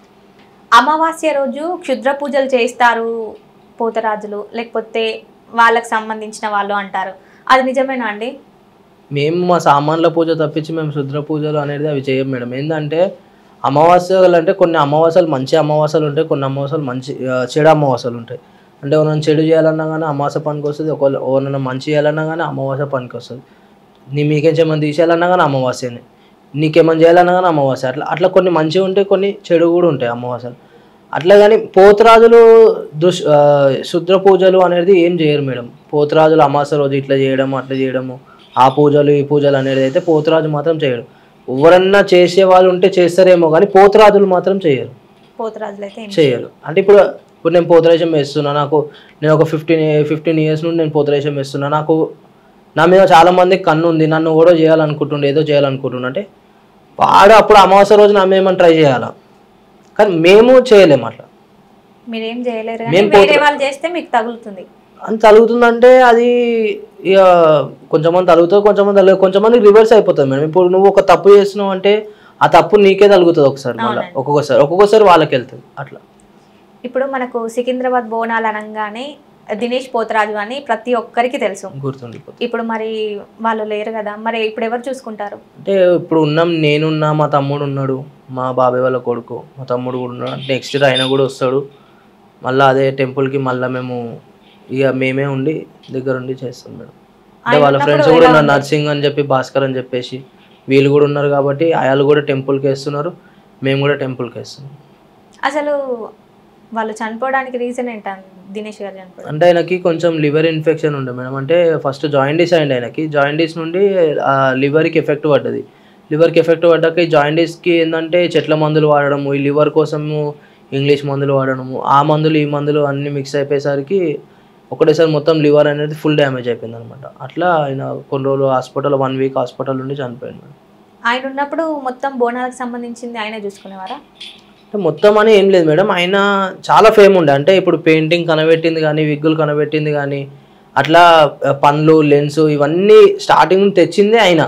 అమావాస్య రోజు క్షుద్ర పూజలు చేస్తారు పోతరాజులు లేకపోతే వాళ్ళకి సంబంధించిన వాళ్ళు అంటారు అది నిజమేనా అండి మేము మా సామాన్ల పూజ తప్పించి మేము శుద్ర పూజలు అనేది అవి చేయం మేడం ఏంటంటే అమావాస్యలు అంటే కొన్ని అమావాస్యలు మంచి అమావాస్యలు ఉంటాయి కొన్ని అమావాస్యలు మంచి ఆ, చెడు అమావాస్యలు ఉంటాయి అంటే ఎవరైనా చెడు చేయాలన్నా కానీ అమావాస్య పనికి వస్తుంది ఒక ఎవరైనా మంచి చేయాలన్నా కానీ అమావాస్య పనికి వస్తుంది నీ మీకేమన్నా తీసేయాలన్నా కానీ అమావాస్యనే నీకేమన్నా చేయాలన్నా కానీ అమావాస్య అట్లా అట్లా కొన్ని మంచిగా ఉంటాయి కొన్ని చెడు కూడా ఉంటాయి అమావాస్యలు అట్లా కానీ పోతురాజులు దుష్ ఆ, శుద్ర పూజలు అనేది ఏం చేయరు మేడం పోతురాజులు అమావాస్య రోజు ఇట్లా చేయడము అట్లా చేయడము ఆ పూజలు ఈ పూజలు అనేది అయితే పోతురాజు మాత్రం చేయడు ఎవరన్నా చేసే వాళ్ళు ఉంటే చేస్తారేమో కానీ పోతురాజులు మాత్రం చేయరు పోతరాజులు అయితే ఏం చేయరు అంటే ఇప్పుడు ఇప్పుడు నేను పోతరేశం వేస్తున్నా నాకు నేను ఒక ఫిఫ్టీన్ ఫిఫ్టీన్ ఇయర్స్ నుండి నేను పోతరేశం వేస్తున్నా నాకు నా మీద చాలా మందికి కన్ను ఉంది నన్ను కూడా చేయాలనుకుంటుండే ఏదో చేయాలనుకుంటుండే అంటే వాడు అప్పుడు అమావాస్య రోజు నా మీద ఏమన్నా ట్రై చేయాలా కానీ మేము చేయలేము అట్లా మీరేం చేయలేరు కానీ మేము వేరే వాళ్ళు చేస్తే మీకు తగులుతుంది అని తలుగుతుందంటే అది ఇక కొంచెమంది తలుగుతుంది కొంచెమంది తలుగు కొంచెమంది రివర్స్ అయిపోతుంది మేడం ఇప్పుడు నువ్వు ఒక తప్పు చేస్తున్నావు అంటే ఆ తప్పు నీకే తలుగుతుంది ఒకసారి మళ్ళీ అవునండి. ఒక్కొక్కసారి ఒక్కొక్కసారి వాళ్ళకి వెళ్తుంది అట్లా ఇప్పుడు మనకు సికింద్రాబాద్ బోనాలు అనగానే దినేష్ పోతరాజు అని ప్రతి ఒక్కరికి తెలుసు గుర్తుండిపోతుంది ఇప్పుడు మరి వాళ్ళు లేరు కదా మరి ఇప్పుడు ఎవరు చూసుకుంటారు అంటే ఇప్పుడు ఉన్నాం నేనున్నా మా తమ్ముడు ఉన్నాడు మా బాబాయ్ వాళ్ళ కొడుకు మా తమ్ముడు కూడా ఉన్నాడు నెక్స్ట్ ఇయర్ ఆయన కూడా వస్తాడు మళ్ళీ అదే టెంపుల్కి మళ్ళీ మేము ఇక మేమే ఉండి దగ్గర ఉండి చేస్తాం మేడం అంటే ఆయన వాళ్ళ ఉన్నప్పుడు ఫ్రెండ్స్ కూడా ఎలా ఉన్నారు ఉంది? నర్సింగ్ అని చెప్పి భాస్కర్ అని చెప్పేసి వీళ్ళు కూడా ఉన్నారు కాబట్టి వాళ్ళు కూడా టెంపుల్కి వేస్తున్నారు మేము కూడా టెంపుల్కి వేస్తున్నాం అసలు వాళ్ళు చనిపోవడానికి రీజన్ ఏంట దినేష్ గారు చనిపోవడం అంటే ఆయనకి కొంచెం లివర్ ఇన్ఫెక్షన్ ఉండే మేడం అంటే ఫస్ట్ జాయిండీస్ అయింది ఆయనకి జాయిండీస్ నుండి ఆ లివర్కి ఎఫెక్ట్ పడ్డది లివర్కి ఎఫెక్ట్ పడ్డాక ఈ జాయిండీస్కి ఏంటంటే చెట్ల మందులు వాడడము ఈ లివర్ కోసము ఇంగ్లీష్ మందులు వాడడము ఆ మందులు ఈ మందులు అన్నీ మిక్స్ అయిపోయేసరికి ఒకటేసారి మొత్తం లివర్ అనేది ఫుల్ డ్యామేజ్ అయిపోయింది అనమాట అట్లా ఆయన కొన్ని రోజులు హాస్పిటల్ వన్ వీక్ హాస్పిటల్ నుండి చనిపోయాడు మేడం ఆయన ఉన్నప్పుడు మొత్తం బోనాలకు సంబంధించింది ఆయనే చూసుకునేవారా అంటే మొత్తం అని ఏం లేదు మేడం ఆయన చాలా ఫేమ్ ఉండే అంటే ఇప్పుడు పెయింటింగ్ కనబెట్టింది కానీ విగ్గులు కనబెట్టింది కానీ అట్లా ఆ, పండ్లు లెన్స్ ఇవన్నీ స్టార్టింగ్ తెచ్చిందే ఆయన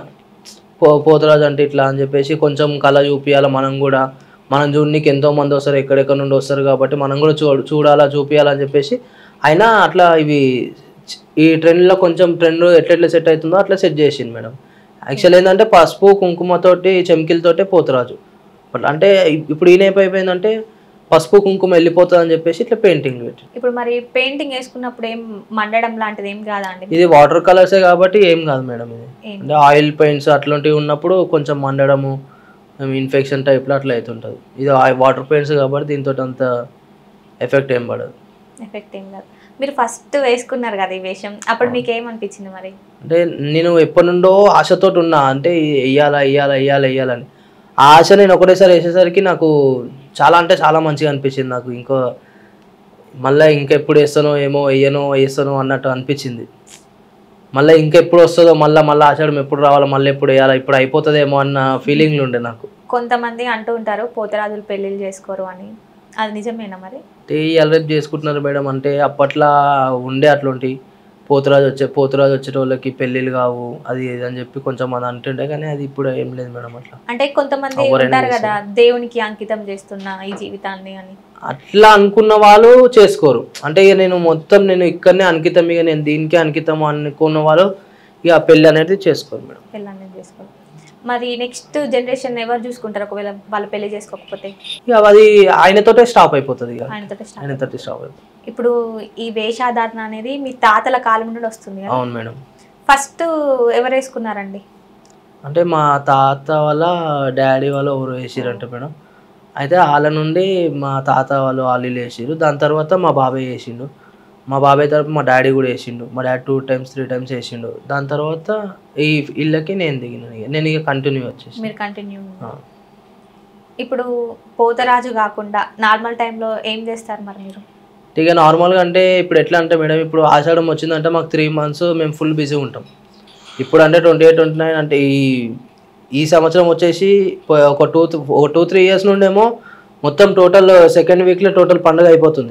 పో పోతరాజు అంటే ఇట్లా అని చెప్పేసి కొంచెం కళ చూపించాలి మనం కూడా మనం చూడడానికి ఎంతో మంది వస్తారు ఎక్కడెక్కడ నుండి వస్తారు కాబట్టి మనం కూడా చూ చూడాలా చూపించాలని చెప్పేసి ఆయన అట్లా ఇవి చ- ఈ ట్రెండ్లో కొంచెం ట్రెండ్ ఎట్లెట్లా సెట్ అవుతుందో అట్లా సెట్ చేసింది మేడం యాక్చువల్ ఏంటంటే పసుపు కుంకుమతోటి చెమికిలతోటే పోతురాజు బట్ అంటే ఇప్- ఇప్పుడు ఈయన అయిపోయిందంటే పసుపు కుంకుమ వెళ్ళిపోతుంది అని చెప్పేసి ఇట్లా పెయింటింగ్ పెట్టి ఇప్పుడు మరి పెయింటింగ్ వేసుకున్నప్పుడు ఏం మండడం లాంటిది ఏం కాదా అండి ఇది వాటర్ కలర్సే కాబట్టి ఏం కాదు మేడం ఇది ఏం అంటే ఆయిల్ పెయింట్స్ అట్లాంటివి ఉన్నప్పుడు కొంచెం మండడము ఇన్ఫెక్షన్ టైప్లో అట్లా అవుతుంటుంది ఇది వాటర్ పెయింట్స్ కాబట్టి దీంతో అంత ఎఫెక్ట్ ఏం పడదు ఎఫెక్ట్ ఏం కాదు మీరు ఫస్ట్ వేసుకున్నారు కదా ఈ వేషం అప్పుడు మీకు ఏమనిపించింది మరి అంటే నేను ఎప్పటి నుండో ఆశతో ఉన్నా అంటే వెయ్యాలా వెయ్యాలా వెయ్యాలా వెయ్యాలని ఆ ఆశ నేను ఒకటేసారి వేసేసరికి నాకు చాలా అంటే చాలా మంచిగా అనిపించింది నాకు ఇంకో మళ్ళీ ఇంకెప్పుడు వేస్తానో ఏమో వెయ్యనో వేస్తానో అన్నట్టు అనిపించింది మళ్ళీ ఇంకెప్పుడు వస్తుందో మళ్ళీ మళ్ళీ ఆషాఢం ఎప్పుడు రావాలో మళ్ళీ ఎప్పుడు వేయాలా ఇప్పుడు అయిపోతుందేమో అన్న ఫీలింగ్లు ఉండే నాకు కొంతమంది అంటూ ఉంటారు పోతరాజులు పెళ్ళిళ్ళు చేసుకోరు అని అది నిజమేనా మరి అంటే రేపు చేసుకుంటున్నారు మేడం అంటే అప్పట్లో ఉండే అట్లాంటి పోతురాజు వచ్చే పోతురాజు వచ్చే వాళ్ళకి పెళ్ళిళ్ళు కావు అది ఇది అని చెప్పి కొంచెం మంది అంటుండే కానీ అది ఇప్పుడు ఏం లేదు మేడం అట్లా అంటే కొంతమంది ఎవరైనా ఉంటారు కదా దేవునికి అంకితం చేస్తున్నా ఈ జీవితాన్ని అని అట్లా అనుకున్న వాళ్ళు చేసుకోరు అంటే ఇక నేను మొత్తం నేను ఇక్కడనే అంకితం ఇక నేను దీనికే అంకితం అనుకున్న వాళ్ళు ఇక పెళ్ళి అనేది చేసుకోరు మేడం పెళ్ళి చేసుకోరు మరి నెక్స్ట్ జనరేషన్ ఎవరు చూసుకుంటారు ఒకవేళ వాళ్ళు పెళ్లి చేసుకోకపోతే ఇక అది ఆయనతోటే స్టాప్ అయిపోతుంది ఇక ఆయనతో స్టార్ట్ ఆయనతోటి స్టాప్ అయిపోతుంది ఇప్పుడు ఈ వేషాధారణ అనేది మీ తాతల కాలం నుండి వస్తుంది కదా అవును మేడం ఫస్ట్ ఎవరు వేసుకున్నారండి అంటే మా తాత వాళ్ళ డాడీ వాళ్ళు ఎవరు వేసిరంట మేడం అయితే వాళ్ళ నుండి మా తాత వాళ్ళు వాళ్ళు వేసిరు దాని తర్వాత మా బాబాయ్ వేసిండు మా బాబాయ్ తరపు మా డాడీ కూడా వేసిండు మా daddy two times three times వేసిండు దాని తర్వాత ఈ ఇళ్ళకి నేను దిగినాను ఇక నేను ఇక కంటిన్యూ వచ్చేసి మీరు కంటిన్యూ ఆ. ఇప్పుడు పోతరాజు కాకుండా నార్మల్ టైంలో ఏం చేస్తారు మరి మీరు ఇక నార్మల్గా అంటే ఇప్పుడు ఎట్లా అంటే మేడం ఇప్పుడు ఆషాఢం వచ్చిందంటే మాకు త్రీ మంత్స్ మేము ఫుల్ బిజీ ఉంటాం ఇప్పుడు అంటే ట్వంటీ ఎయిట్ ట్వంటీ నైన్ అంటే ఈ ఈ సంవత్సరం వచ్చేసి ప- ఒక టూ ఒక టూ త్రీ ఇయర్స్ నుండేమో మొత్తం టోటల్ సెకండ్ వీక్లో టోటల్ పండుగ అయిపోతుంది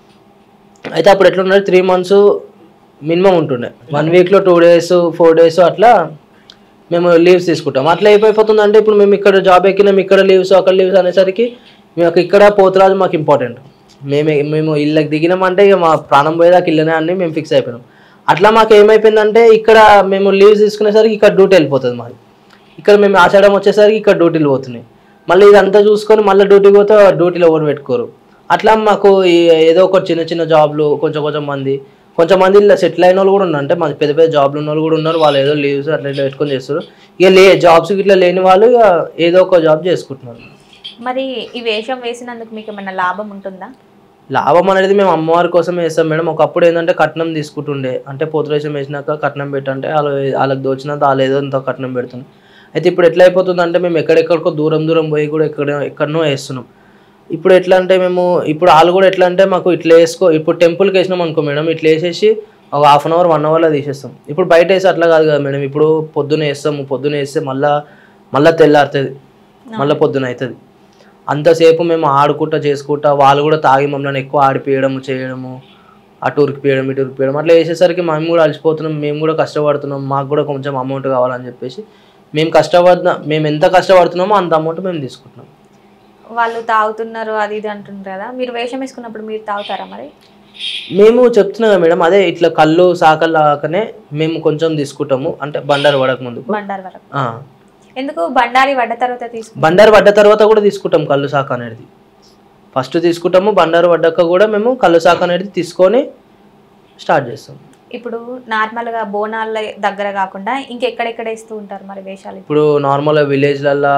అయితే అప్పుడు ఎట్లున్నది త్రీ మంత్స్ మినిమం ఉంటుండే వన్ వీక్లో టూ డేస్ ఫోర్ డేస్ అట్లా మేము లీవ్స్ తీసుకుంటాం అట్లా అయిపోతుంది అంటే ఇప్పుడు మేము ఇక్కడ జాబ్ ఎక్కినాం ఇక్కడ లీవ్స్ అక్కడ లీవ్స్ అనేసరికి మాకు ఇక్కడ పోతురాజు మాకు ఇంపార్టెంట్ మేము మేము ఇళ్ళకి దిగినామంటే ఇక మా ప్రాణం పోయేదాకా ఇల్లనే అని మేము ఫిక్స్ అయిపోయినాం అట్లా మాకు ఏమైపోయిందంటే ఇక్కడ మేము లీవ్స్ తీసుకునేసరికి ఇక్కడ డ్యూటీ వెళ్ళిపోతుంది మాది ఇక్కడ మేము ఆషాఢం వచ్చేసరికి ఇక్కడ డ్యూటీలు పోతున్నాయి మళ్ళీ ఇదంతా చూసుకొని మళ్ళీ డ్యూటీకి పోతే డ్యూటీలో ఎవరు పెట్టుకోరు అట్లా మాకు ఈ ఏదో ఒక చిన్న చిన్న జాబ్లు కొంచెం కొంచెం మంది కొంచెం మంది ఇలా సెటిల్ అయిన వాళ్ళు కూడా ఉన్నారు అంటే మాది పెద్ద పెద్ద జాబ్లు ఉన్న వాళ్ళు కూడా ఉన్నారు వాళ్ళు ఏదో లీవ్స్ అట్లా ఇట్లా పెట్టుకొని చేస్తారు ఇక లే జాబ్స్ ఇట్లా లేని వాళ్ళు ఇక ఏదో ఒక జాబ్ చేసుకుంటున్నారు మరి ఈ వేషం వేసినందుకు మీకు ఏమైనా లాభం ఉంటుందా లాభం అనేది మేము అమ్మవారి కోసం వేస్తాం మేడం ఒకప్పుడు ఏంటంటే కట్నం తీసుకుంటుండే అంటే పోతురేషన్ వేసినాక కట్నం పెట్టంటే వాళ్ళు వాళ్ళకి దోచినంత వాళ్ళు ఏదో ఇంత కట్నం పెడుతుంది అయితే ఇప్పుడు ఎట్లా అయిపోతుంది అంటే మేము ఎక్కడెక్కడికో దూరం దూరం పోయి కూడా ఎక్కడ ఎక్కడనో వేస్తున్నాం ఇప్పుడు ఎట్లా అంటే మేము ఇప్పుడు వాళ్ళు కూడా ఎట్లా అంటే మాకు ఇట్లా వేసుకో ఇప్పుడు టెంపుల్కి వేసినాం అనుకో మేడం ఇట్లా వేసేసి ఒక హాఫ్ అన్ అవర్ వన్ అవర్లో తీసేస్తాం ఇప్పుడు బయట వేసి అట్లా కాదు కదా మేడం ఇప్పుడు పొద్దున వేస్తాము పొద్దున వేస్తే మళ్ళా మళ్ళీ తెల్లారుతుంది మళ్ళీ పొద్దున అవుతుంది అంతసేపు మేము ఆడుకుంటా చేసుకుంటా వాళ్ళు కూడా తాగి మమ్మల్ని ఎక్కువ ఆడిపియడము చేయడము అటు ఉరికిపోయడం ఇటు ఉరికిపోయడం అట్లా వేసేసరికి మేము కూడా అలసిపోతున్నాం మేము కూడా కష్టపడుతున్నాం మాకు కూడా కొంచెం అమౌంట్ కావాలని చెప్పేసి మేము కష్టపడుతున్నా మేము ఎంత కష్టపడుతున్నామో అంత అమౌంట్ మేము తీసుకుంటున్నాం వాళ్ళు తాగుతున్నారు అది ఇది అంటున్నారు కదా మీరు వేషం వేసుకున్నప్పుడు మీరు తాగుతారా మరి మేము చెప్తున్నాం కదా మేడం అదే ఇట్లా కళ్ళు సాకలు లాగానే మేము కొంచెం తీసుకుంటాము అంటే బండారు పడక ముందు బండారు వరకు ఆ. ఎందుకు బండారి పడ్డ తర్వాత తీసుకు బండారు పడ్డ తర్వాత కూడా తీసుకుంటాం కళ్ళు శాఖ అనేది ఫస్ట్ తీసుకుంటాము బండారు పడ్డాక కూడా మేము కళ్ళు శాఖ అనేది తీసుకొని స్టార్ట్ చేస్తాం ఇప్పుడు నార్మల్గా బోనాల దగ్గర కాకుండా ఇంకెక్కడెక్కడ వేస్తూ ఉంటారు మరి వేషాలు ఇప్పుడు నార్మల్గా విలేజ్లల్లో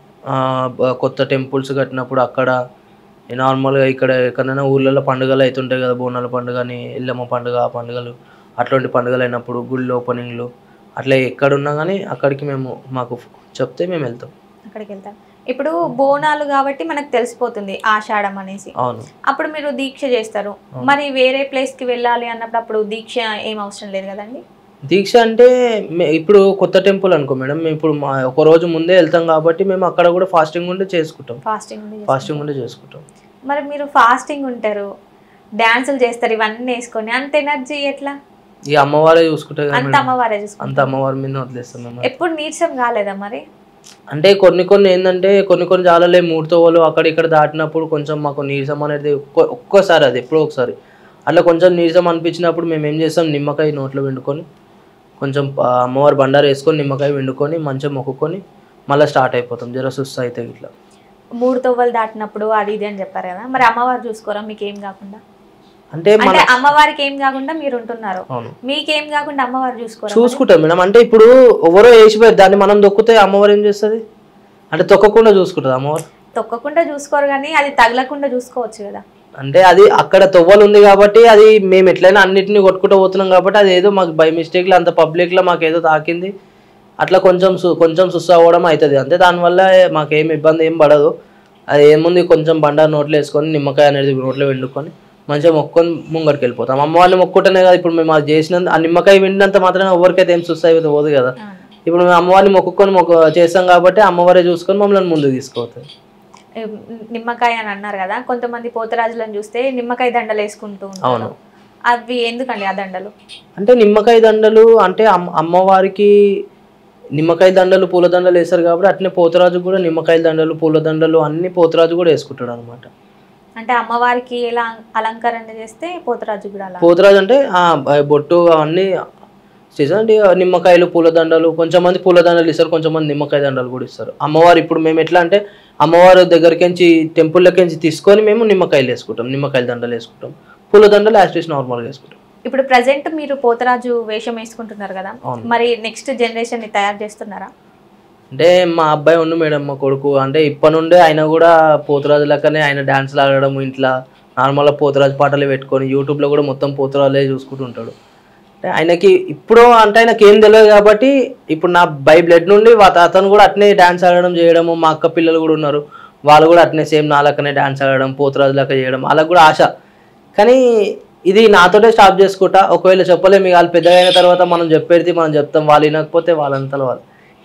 కొత్త టెంపుల్స్ కట్టినప్పుడు అక్కడ నార్మల్గా ఇక్కడ ఎక్కడైనా ఊర్లలో పండుగలు అవుతుంటాయి కదా బోనాల పండుగ అని ఇల్లమ్మ పండుగ ఆ పండుగలు అట్లాంటి పండుగలు అయినప్పుడు గుళ్ళు ఓపెనింగ్లు అట్లా ఎక్కడున్నా కానీ అక్కడికి మేము మాకు చెప్తే మేము వెళ్తాం అక్కడికి వెళ్తారు ఇప్పుడు బోనాలు కాబట్టి మనకు తెలిసిపోతుంది ఆషాఢం అనేసి అవును అప్పుడు మీరు దీక్ష చేస్తారు మరి వేరే ప్లేస్ కి వెళ్ళాలి అన్నప్పుడు అప్పుడు దీక్ష ఏం అవసరం లేదు కదండి దీక్ష అంటే మే- ఇప్పుడు కొత్త టెంపుల్ అనుకో మేడం మేము ఇప్పుడు మా ఒక రోజు ముందే వెళ్తాం కాబట్టి మేము అక్కడ కూడా ఫాస్టింగ్ ఉండి చేసుకుంటాం ఫాస్టింగ్ ఉంది ఫాస్టింగ్ ఉండి చేసుకుంటాం మరి మీరు ఫాస్టింగ్ ఉంటారు డాన్సులు చేస్తారు ఇవన్నీ వేసుకొని అంత ఎనర్జీ ఎట్లా ఈ అమ్మవారే చూసుకుంటే కదా అంత మేడం. అమ్మవారే చూసుకుంటారు అంత అమ్మవారి మీద వదిలేస్తాం మేము ఎప్పుడు నీరసం కాలేదా మరి అంటే కొన్ని కొన్ని ఏంటంటే కొన్ని కొన్ని జాలలే మూడుతో వాళ్ళు అక్కడ ఇక్కడ దాటినప్పుడు కొంచెం మాకు నీరసం అనేది ఒక్క- ఒక్కోసారి అది ఎప్పుడో ఒకసారి అట్లా కొంచెం నీరసం అనిపించినప్పుడు మేము ఏం చేస్తాం నిమ్మకాయ నోట్లో వండుకొని కొంచెం ఆ, అమ్మవారి బండారు వేసుకొని నిమ్మకాయ వండుకొని మంచిగా మొక్కుకొని మళ్ళీ స్టార్ట్ అయిపోతాం జర సుస్సు అయితే ఇట్లా మూడు తొవ్వలు దాటినప్పుడు అది ఇది అని చెప్పారు కదా మరి అమ్మవారు చూసుకోరా మీకు ఏం కాకుండా అంటే మన అంటే అమ్మవారికి ఏం కాకుండా మీరు ఉంటున్నారు అవును మీకేం కాకుండా అమ్మవారు చూసుకోరా చూసుకుంటాం మేడం అంటే ఇప్పుడు ఎవరో వేసిపోయారు దాన్ని మనం దొక్కితే అమ్మవారు ఏం చేస్తుంది అంటే తొక్కకుండా చూసుకుంటుంది అమ్మవారు తొక్కకుండా చూసుకోరు కానీ అది తగలకుండా చూసుకోవచ్చు కదా అంటే అది అక్కడ తొవ్వలు ఉంది కాబట్టి అది మేము ఎట్లయినా అన్నిటిని కొట్టుకుంటూ పోతున్నాం కాబట్టి అది ఏదో మాకు బై మిస్టేక్లో అంత పబ్లిక్లో మాకు ఏదో తాకింది అట్లా కొంచెం సు కొంచెం సుస్సు అవ్వడం అవుతుంది అంతే దానివల్ల మాకు ఏం ఇబ్బంది ఏం పడదు అది ఏముంది కొంచెం బండారు నోట్లో వేసుకొని నిమ్మకాయ అనేది నోట్లో వండుకొని మంచిగా మొక్కుకొని ముంగడికి వెళ్ళిపోతాం అమ్మవారిని మొక్కుంటేనే కదా ఇప్పుడు మేము అది చేసినంత ఆ నిమ్మకాయ విండినంత మాత్రమే ఎవరికైతే ఏం సుస్సు అయితే పోదు కదా ఇప్పుడు మేము అమ్మవారిని మొక్కుకొని మొక్కు చేస్తాం కాబట్టి అమ్మవారే చూసుకొని మమ్మల్ని ముందుకు తీసుకుపోతుంది ఏం, నిమ్మకాయ అని అన్నారు కదా కొంతమంది పోతరాజులను చూస్తే నిమ్మకాయ దండలు వేసుకుంటూ అవును. ఉంటారు అవి ఎందుకండి ఆ దండలు అంటే నిమ్మకాయ దండలు అంటే అమ్మ అమ్మవారికి నిమ్మకాయ దండలు పూల దండలు వేస్తారు కాబట్టి అట్నే పోతరాజు కూడా నిమ్మకాయ దండలు పూల దండలు అన్ని పోతరాజు కూడా వేసుకుంటాడు అనమాట అంటే అమ్మవారికి ఎలా అలంకరణ చేస్తే పోతరాజు కూడా అలా పోతరాజు అంటే ఆ బ- బొట్టు అవన్నీ చేస్తారు అంటే నిమ్మకాయలు పూల దండలు కొంచెం మంది పూల దండలు ఇస్తారు కొంచెం మంది నిమ్మకాయ దండలు కూడా ఇస్తారు అమ్మవారు ఇప్పుడు మేము ఎట్లా అంటే అమ్మవారి దగ్గరికించి టెంపుల్లోకించి తీసుకొని మేము నిమ్మకాయలు వేసుకుంటాం నిమ్మకాయల దండలు వేసుకుంటాం పూల దండలు యాస్టిస్ నార్మల్గా వేసుకుంటాం ఇప్పుడు ప్రజెంట్ మీరు పోతరాజు వేషం వేసుకుంటున్నారు కదా అవును. మరి నెక్స్ట్ జనరేషన్ ని తయారు చేస్తున్నారా అంటే మా అబ్బాయి ఉండు మేడం మా కొడుకు అంటే ఇప్పటి నుండే ఆయన కూడా పోతురాజు లెక్కనే ఆయన డాన్స్లు ఆడడం ఇంట్లో నార్మల్గా పోతురాజు పాటలు పెట్టుకొని యూట్యూబ్లో కూడా మొత్తం పోతురాజులే చూసుకుంటూ ఉంటాడు అంటే ఆయనకి ఇప్పుడు అంటే ఆయనకి ఏం తెలియదు కాబట్టి ఇప్పుడు నా బై బ్లడ్ నుండి వా- అతను కూడా అట్నే డాన్స్ ఆడడం చేయడము మా అక్క పిల్లలు కూడా ఉన్నారు వాళ్ళు కూడా అట్నే సేమ్ నా లెక్కనే డాన్స్ ఆడడం పోతురాజు లెక్క చేయడం వాళ్ళకి కూడా ఆశ కానీ ఇది నాతోటే స్టాప్ చేసుకుంటా ఒకవేళ చెప్పలేము ఇక వాళ్ళు పెద్దగా అయిన తర్వాత మనం చెప్పేది మనం చెప్తాం వాళ్ళు వినకపోతే వాళ్ళంతా వాళ్ళు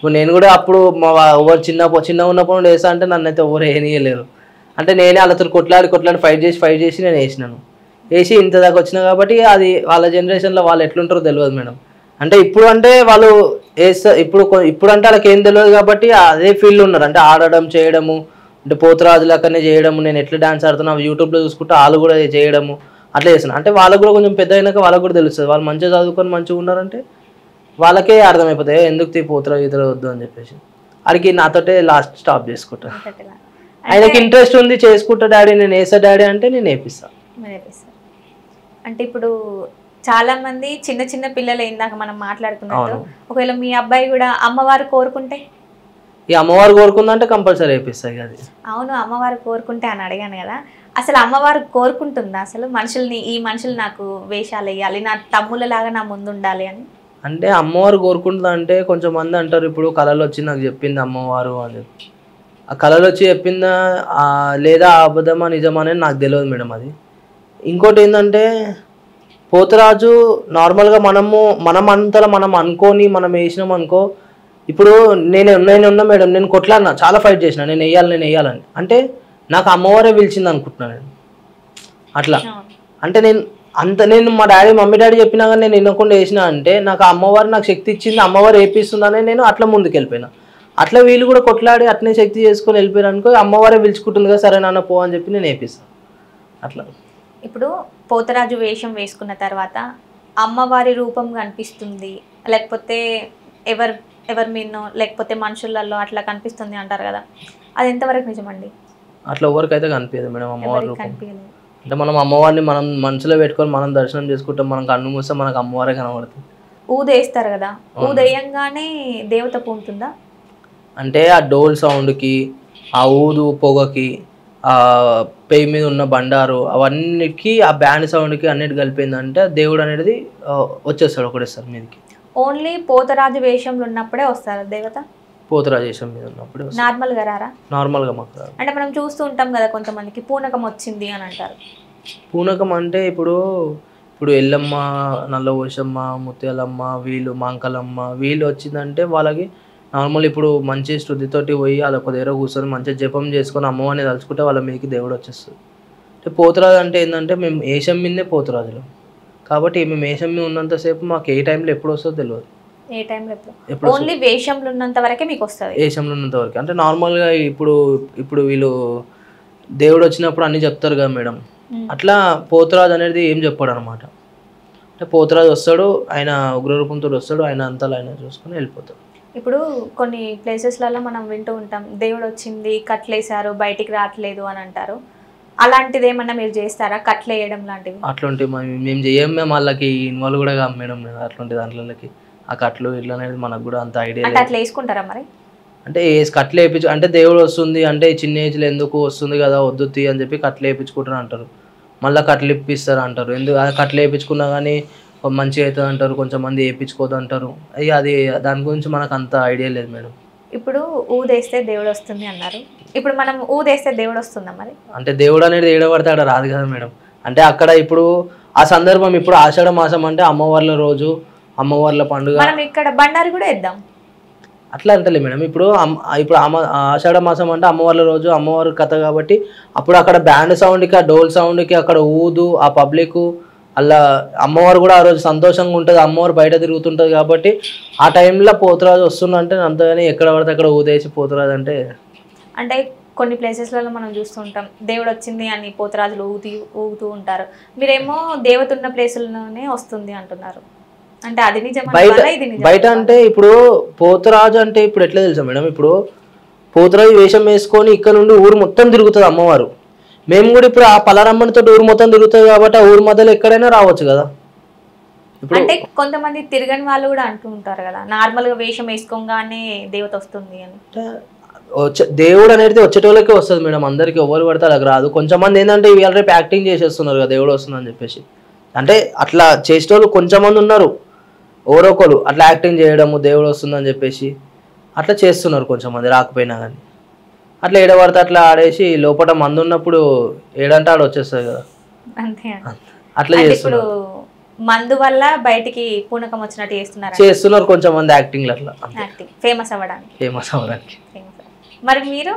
ఇప్పుడు నేను కూడా అప్పుడు మా వా- ఎవరు చిన్న చిన్న ఉన్నప్పుడు వేసా అంటే నన్ను అయితే ఎవరు వేయనియలేరు అంటే నేనే వాళ్ళతో కొట్లాడి కొట్లాడి ఫైట్ చేసి ఫైట్ చేసి నేను వేసినాను వేసి ఇంత దాకా వచ్చిన కాబట్టి అది వాళ్ళ జనరేషన్లో వాళ్ళు ఎట్లుంటారో తెలియదు మేడం అంటే ఇప్పుడు అంటే వాళ్ళు వేస్తా ఇప్పుడు కొ- ఇప్పుడు అంటే వాళ్ళకి ఏం తెలియదు కాబట్టి అదే ఫీల్డ్ ఉన్నారు అంటే ఆడడం చేయడము అంటే పోతురాజు లెక్కనే చేయడము నేను ఎట్లా డాన్స్ ఆడుతున్నా అవి యూట్యూబ్లో చూసుకుంటే వాళ్ళు కూడా చేయడము అట్లా చేస్తున్నారు అంటే వాళ్ళకు కూడా కొంచెం పెద్ద అయినాక వాళ్ళకు కూడా తెలుస్తుంది వాళ్ళు మంచిగా చదువుకొని మంచిగా ఉన్నారంటే వాళ్ళకే అర్థమైపోతాయి "ఏ, ఎందుకు తీ పోతురాజు ఇతర వద్దు అని చెప్పేసి అడిగి నాతోటే లాస్ట్ స్టాప్ చేసుకుంటా అంతటిలా. ఆయనకి ఇంట్రెస్ట్ ఉంది చేసుకుంటా డాడీ నేను వేసా డాడీ అంటే నేను వేపిస్తా మీరు చెప్పేస్తారు. అంటే ఇప్పుడు చాలా మంది చిన్న చిన్న పిల్లలు ఇందాక మనం మాట్లాడుకున్నట్టు అవును. ఒకవేళ మీ అబ్బాయి కూడా అమ్మవారు కోరుకుంటే ఈ అమ్మవారు కోరుకుందంటే కంపల్సరీ వేపిస్తా ఇక అది అవును అమ్మవారు కోరుకుంటే అని అడిగాను కదా అసలు అమ్మవారు కోరుకుంటుందా అసలు మనుషుల్ని ఈ మనుషులు నాకు వేషాలు వేయాలి నా తమ్ముళ్ళలాగా నా ముందు ఉండాలి అని అంటే అమ్మవారు కోరుకుంటుందా అంటే కొంచెం మంది అంటారు ఇప్పుడు కళలు వచ్చి నాకు చెప్పింది అమ్మవారు అని చెప్పి ఆ కళలు వచ్చి చెప్పిందా ఆ, లేదా అబద్ధమా నిజమా అనేది నాకు తెలియదు మేడం అది ఇంకోటి ఏంటంటే పోతురాజు నార్మల్గా మనము మనం అంతలా మనం అనుకొని మనం వేసినాం అనుకో ఇప్పుడు నేను నేను ఉన్నా మేడం నేను కొట్లాడినా చాలా ఫైట్ చేసిన నేను వేయాలి నేను వేయాలని అంటే నాకు అమ్మవారే పిలిచింది అనుకుంటున్నాను నేను అట్లా అంటే నేను అంత నేను మా డాడీ మమ్మీ డాడీ చెప్పినా కానీ నేను వినకుండా వేసిన అంటే నాకు ఆ అమ్మవారు నాకు శక్తి ఇచ్చింది అమ్మవారు వేపిస్తుందని నేను అట్లా ముందుకు వెళ్ళిపోయినా అట్లా వీళ్ళు కూడా కొట్లాడి అట్నే శక్తి చేసుకొని వెళ్ళిపోయారు అనుకో అమ్మవారే పిలుచుకుంటుంది కదా సరే నాన్న పో అని చెప్పి నేను వేపిస్తాను అట్లా ఇప్పుడు పోతరాజు వేషం వేసుకున్న తర్వాత అమ్మవారి రూపం కనిపిస్తుంది లేకపోతే ఎవరు ఎవరి మీదనో లేకపోతే మనుషులలో అట్లా కనిపిస్తుంది అంటారు కదా అది ఎంతవరకు నిజమండి అట్లా ఎవరికైతే కనిపించదు మేడం అమ్మవారి ఎవరికి రూపం కనిపించలేదు అంటే మనం అమ్మవారిని మనం మనసులో పెట్టుకొని మనం దర్శనం చేసుకుంటాం మనం కన్ను మూస్తే మనకు అమ్మవారే కనబడుతుంది ఊదేస్తారు కదా ఊదేయంగానే దేవత పూంతుందా అంటే ఆ డోల్ సౌండ్కి ఆ ఊదు పొగకి ఆ పెయి మీద ఉన్న బండారు అవన్నిటికి ఆ బ్యాండ్ సౌండ్కి అన్నిటి కలిపిందంటే ఆ దేవుడు అనేది ఆ, వచ్చేస్తాడు ఒకటేసారి మీదకి ఓన్లీ పోతరాజు వేషంలో ఉన్నప్పుడే వస్తారు దేవత పోతురాజేశం మీద ఉన్నప్పుడు నార్మల్ గా రారా నార్మల్గా మాకు రాదు అంటే మనం చూస్తూ ఉంటాం కదా కొంతమందికి పూనకం వచ్చింది అని అంటారు పూనకం అంటే ఇప్పుడు ఇప్పుడు ఎల్లమ్మ నల్లవోషమ్మ ముత్యాలమ్మ వీళ్ళు మాంకలమ్మ వీళ్ళు వచ్చిందంటే వాళ్ళకి నార్మల్ ఇప్పుడు మంచి శృద్ధితోటి పోయి వాళ్ళ ఒక దగ్గర కూర్చొని మంచిగా జపం చేసుకొని అమ్మవారిని తలుచుకుంటే వాళ్ళ మీదకి దేవుడు వచ్చేస్తుంది అంటే పోతురాజు అంటే ఏంటంటే మేము ఏషం మీదే పోతురాజులు కాబట్టి మేము ఏషం మీద ఉన్నంతసేపు మాకు ఏ టైంలో ఎప్పుడు వస్తుందో తెలియదు ఏ టైంలో ఎప్పుడు ఎప్పుడు వస్తుందో ఓన్లీ వేషంలో ఉన్నంత వరకే మీకు వస్తుంది ఏషంలో ఉన్నంత వరకు అంటే నార్మల్గా ఇప్పుడు ఇప్పుడు వీళ్ళు దేవుడు వచ్చినప్పుడు అన్నీ చెప్తారు కదా మేడం అట్లా పోతురాజు అనేది ఏం చెప్పాడు అనమాట అంటే పోతురాజు వస్తాడు ఆయన ఉగ్రరూపంతో వస్తాడు ఆయన అంతలో ఆయన చూసుకొని వెళ్ళిపోతాడు ఇప్పుడు కొన్ని ప్లేసెస్లలో మనం వింటూ ఉంటాం దేవుడు వచ్చింది కట్లేసారు బయటికి రావట్లేదు అని అంటారు అలాంటిది ఏమన్నా మీరు చేస్తారా కట్లేయడం లాంటివి అట్లాంటి మేము మేము చేయం మేము వాళ్ళకి ఇన్వాల్వ్ కూడా కాదు మేడం నేను అట్లాంటి దాంట్లోకి ఆ కట్లు ఇట్లా అనేది మనకు కూడా అంత ఐడియా అంటే లేదు అట్లా వేసుకుంటారా మరి అంటే ఏ కట్లు వేయించు అంటే దేవుడు వస్తుంది అంటే ఈ చిన్న ఏజ్లో ఎందుకు వస్తుంది కదా వద్దు తీ అని చెప్పి కట్లు వేయించుకుంటారు అంటారు మళ్ళీ కట్లు ఇప్పిస్తారు అంటారు ఎందుకు ఆ కట్లు వేయించుకున్నా కానీ మంచిగా అవుతుంది అంటారు కొంచెం మంది వేయించుకోదు అంటారు అయ్యి అది దాని గురించి మనకు అంత ఐడియా లేదు మేడం ఇప్పుడు ఊదేస్తే దేవుడు వస్తుంది అన్నారు ఇప్పుడు మనం ఊదేస్తే దేవుడు వస్తుందా మరి అంటే దేవుడు అనేది ఏడబడితే ఆడ రాదు కదా మేడం అంటే అక్కడ ఇప్పుడు ఆ సందర్భం ఇప్పుడు ఆషాఢ మాసం అంటే అమ్మవార్ల రోజు అమ్మవార్ల పండుగ మనం ఇక్కడ బండారి కూడా వేద్దాం అట్లా అంటలే మేడం ఇప్పుడు అమ్మ ఇప్పుడు అమ్మ ఆషాఢ మాసం అంటే అమ్మవార్ల రోజు అమ్మవారి కథ కాబట్టి అప్పుడు అక్కడ బ్యాండ్ సౌండ్కి ఆ డోల్ సౌండ్కి అక్కడ ఊదు ఆ పబ్లిక్ అలా అమ్మవారు కూడా ఆ రోజు సంతోషంగా ఉంటుంది అమ్మవారు బయట తిరుగుతుంటుంది కాబట్టి ఆ టైంలో పోతురాజు వస్తుందంటే అంతగాని ఎక్కడ పడితే అక్కడ ఊదేసి పోతురాజు అంటే అంటే కొన్ని ప్లేసెస్లలో మనం చూస్తుంటాం దేవుడు వచ్చింది అని పోతరాజులు ఊతి ఊగుతూ ఉంటారు మీరేమో దేవత ఉన్న ప్లేసుల్లోనే వస్తుంది అంటున్నారు అంటే అది నిజం బయట అంటారా? ఇది నిజం బయట అంటే ఇప్పుడు పోతురాజు అంటే ఇప్పుడు ఎట్లా తెలుసా మేడం ఇప్పుడు పోతురాజు వేషం వేసుకొని ఇక్కడ నుండి ఊరు మొత్తం తిరుగుతుంది అమ్మవారు మేము కూడా ఇప్పుడు ఆ పలారమ్మనితో ఊరు మొత్తం తిరుగుతుంది కాబట్టి ఆ ఊరు మధ్యలో ఎక్కడైనా రావచ్చు కదా ఇప్పుడు అంటే కొంతమంది తిరగని వాళ్ళు కూడా అంటూ ఉంటారు కదా నార్మల్ గా వేషం వేసుకోగానే దేవత వస్తుంది అని అంటే వచ్చే దేవుడు అనేది వచ్చేటోళ్ళకే వస్తుంది మేడం అందరికి ఎవరు పడితే అలాగ రాదు కొంచెం మంది ఏంటంటే ఇవాళ రేపు యాక్టింగ్ చేసేస్తున్నారు కదా దేవుడు వస్తుందని చెప్పేసి అంటే అట్లా చేసేటోళ్ళు కొంచెం మంది ఉన్నారు ఎవరొకరు అట్లా యాక్టింగ్ చేయడము దేవుడు వస్తుందని చెప్పేసి అట్లా చేస్తున్నారు కొంచెం మంది రాకపోయినా కానీ అట్లా ఏడబడితే అట్లా ఆడేసి లోపల మంది ఉన్నప్పుడు ఏడంటే ఆడ వచ్చేస్తుంది కదా అంతే అట్లా అంటే ఇప్పుడు చేస్తున్నారు మందు వల్ల బయటికి పూనకం వచ్చినట్టు చేస్తున్నారు చేస్తున్నారు కొంచెం మంది యాక్టింగ్ అట్లా యాక్టింగ్ ఫేమస్ అవ్వడానికి ఫేమస్ అవ్వడానికి famous అవ్వడానికి. మరి మీరు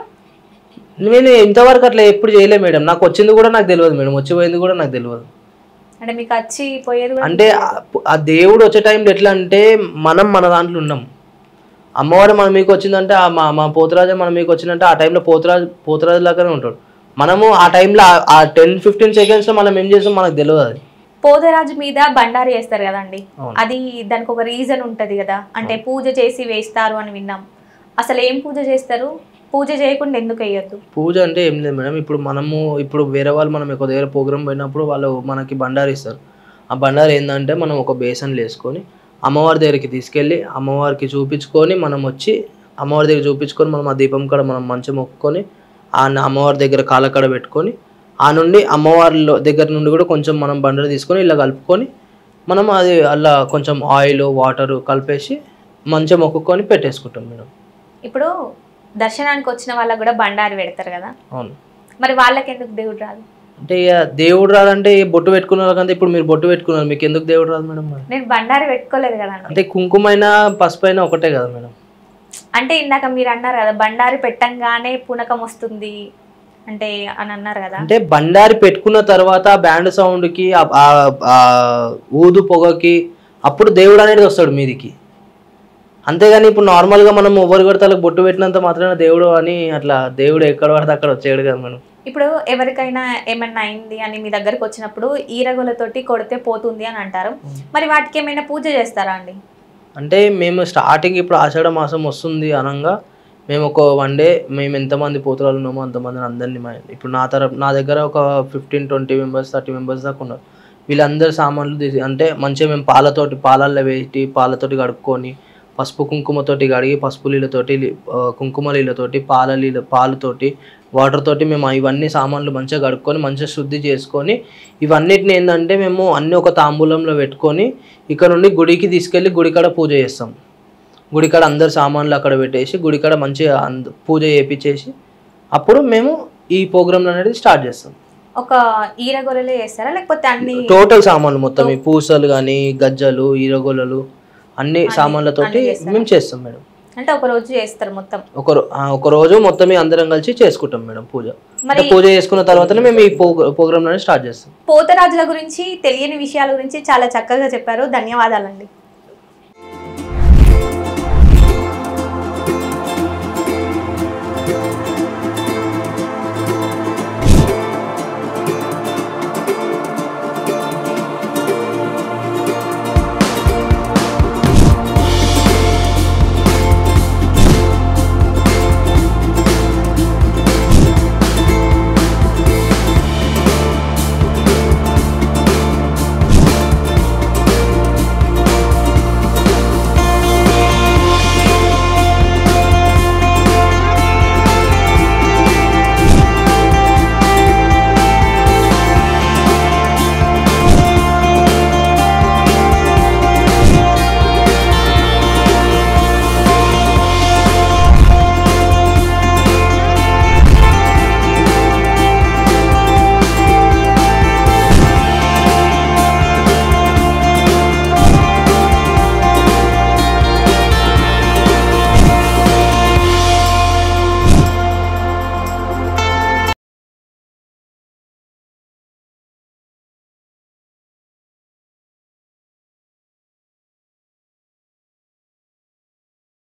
నేను ఇంతవరకు అట్లా ఎప్పుడు చేయలే మేడం నాకు వచ్చింది కూడా నాకు తెలియదు మేడం వచ్చిపోయింది కూడా నాకు తెలియదు అంటే మీకు వచ్చి పోయేది కూడా అంటే ఆ- ఆ దేవుడు వచ్చే టైంలో ఎట్లా అంటే మనం మన దాంట్లో ఉన్నాం అమ్మవారు మన మీకు వచ్చిందంటే ఆ మా మా పోతురాజు మన మీకు వచ్చిందంటే ఆ టైంలో పోతురాజు పోతురాజు లాగానే ఉంటాడు మనము ఆ టైంలో ఆ టెన్ ఫిఫ్టీన్ సెకండ్స్లో మనం ఏం చేస్తాం మనకు తెలియదు అది పోతరాజు మీద బండారి వేస్తారు కదండి అవును. అది దానికి ఒక రీజన్ ఉంటది కదా అంటే పూజ చేసి వేస్తారు అని విన్నాం అసలు ఏం పూజ చేస్తారు పూజ చేయకుండా ఎందుకు వేయొద్దు పూజ అంటే ఏం లేదు మేడం ఇప్పుడు మనము ఇప్పుడు వేరే వాళ్ళు మనం ఒక దగ్గర ప్రోగ్రామ్ పోయినప్పుడు వాళ్ళు మనకి బండారు ఇస్తారు ఆ బండారు ఏంటంటే మనం ఒక బేసన్లు వేసుకొని అమ్మవారి దగ్గరికి తీసుకెళ్ళి అమ్మవారికి చూపించుకొని మనం వచ్చి అమ్మవారి దగ్గర చూపించుకొని మనం ఆ దీపం కాడ మనం మంచి మొక్కుకొని ఆ న- అమ్మవారి దగ్గర కాలకడ పెట్టుకొని ఆ నుండి అమ్మవారిలో దగ్గర నుండి కూడా కొంచెం మనం బండారు తీసుకొని ఇలా కలుపుకొని మనం అది అలా కొంచెం ఆయిల్ వాటర్ కలిపేసి మంచిగా మొక్కుకొని పెట్టేసుకుంటాం మేడం ఇప్పుడు దర్శనానికి వచ్చిన వాళ్ళకు కూడా బండారి పెడతారు కదా అవును మరి వాళ్ళకి ఎందుకు దేవుడు రాదు అంటే ఇక దేవుడు రాదంటే ఈ బొట్టు పెట్టుకున్న వాళ్ళకంటే ఇప్పుడు మీరు బొట్టు పెట్టుకున్నారు మీకు ఎందుకు దేవుడు రాదు మేడం మరి? నేను బండారి పెట్టుకోలేదు కదండి అంటే కుంకుమైనా పసుపైనా ఒకటే కదా మేడం అంటే ఇందాక మీరు అన్నారు కదా బండారి పెట్టంగానే పూనకం వస్తుంది అంటే అని అన్నారు కదా అంటే బండారి పెట్టుకున్న తర్వాత ఆ బ్యాండ్ సౌండ్కి ఆ- ఆ- ఆ ఊదు పొగకి అప్పుడు దేవుడు అనేది వస్తాడు మీదికి అంతేగాని ఇప్పుడు నార్మల్గా మనం ఎవరి కొడతాలకు బొట్టు పెట్టినంత మాత్రాన దేవుడు అని అట్లా దేవుడు ఎక్కడ పడితే అక్కడ వచ్చేయడు కదా మనం ఇప్పుడు ఎవరికైనా ఏమైనా అయింది అని మీ దగ్గరకు వచ్చినప్పుడు ఈరగోలతోటి కొడితే పోతుంది అని అంటారు మరి వాటికి ఏమైనా పూజ చేస్తారా అండి అంటే మేము స్టార్టింగ్ ఇప్పుడు ఆషాఢ మాసం వస్తుంది అనగా మేము ఒక వన్ డే మేము ఎంతమంది పోతురాలు ఉన్నామో అంతమందిని అందరినీ మా ఇప్పుడు నా తరపు నా దగ్గర ఒక fifteen twenty members thirty members దాకా ఉన్నారు వీళ్ళందరి సామాన్లు తీసి అంటే మంచిగా మేము పాలతోటి పాలల్లో వేసి పాలతోటి కడుక్కొని పసుపు కుంకుమతోటి కడిగి పసుపు నీళ్ళతోటి లి- ఆ, కుంకుమ నీళ్ళతోటి పాల నీళ్ళ పాలుతోటి వాటర్ తోటి మేము ఇవన్నీ సామాన్లు మంచిగా కడుక్కొని మంచిగా శుద్ధి చేసుకొని ఇవన్నిటిని ఏంటంటే మేము అన్ని ఒక తాంబూలంలో పెట్టుకొని ఇక్కడ నుండి గుడికి తీసుకెళ్ళి గుడికాడ పూజ చేస్తాం గుడికాడ అందరు సామాన్లు అక్కడ పెట్టేసి గుడికాడ మంచిగా అంద పూజ చేపించేసి అప్పుడు మేము ఈ ప్రోగ్రామ్ అనేది స్టార్ట్ చేస్తాం ఒక ఈరగోలలే చేస్తారా లేకపోతే అన్ని టోటల్ సామాన్లు మొత్తం ఈ పూసలు కానీ గజ్జలు ఈరగోలలు అన్ని సామాన్లతోటి అన్ని చేస్తారా? మేము చేస్తాం మేడం అంటే ఒక రోజు చేస్తారు మొత్తం ఒక రో- ఆ, ఒక రోజు మొత్తం ఈ అందరం కలిసి చేసుకుంటాం మేడం పూజ మరి అంటే పూజ చేసుకున్న తర్వాతనే మేము ఈ ప్రోగ్రామ్ అనేది స్టార్ట్ చేస్తాం పోతరాజుల గురించి తెలియని విషయాల గురించి చాలా చక్కగా చెప్పారు ధన్యవాదాలండి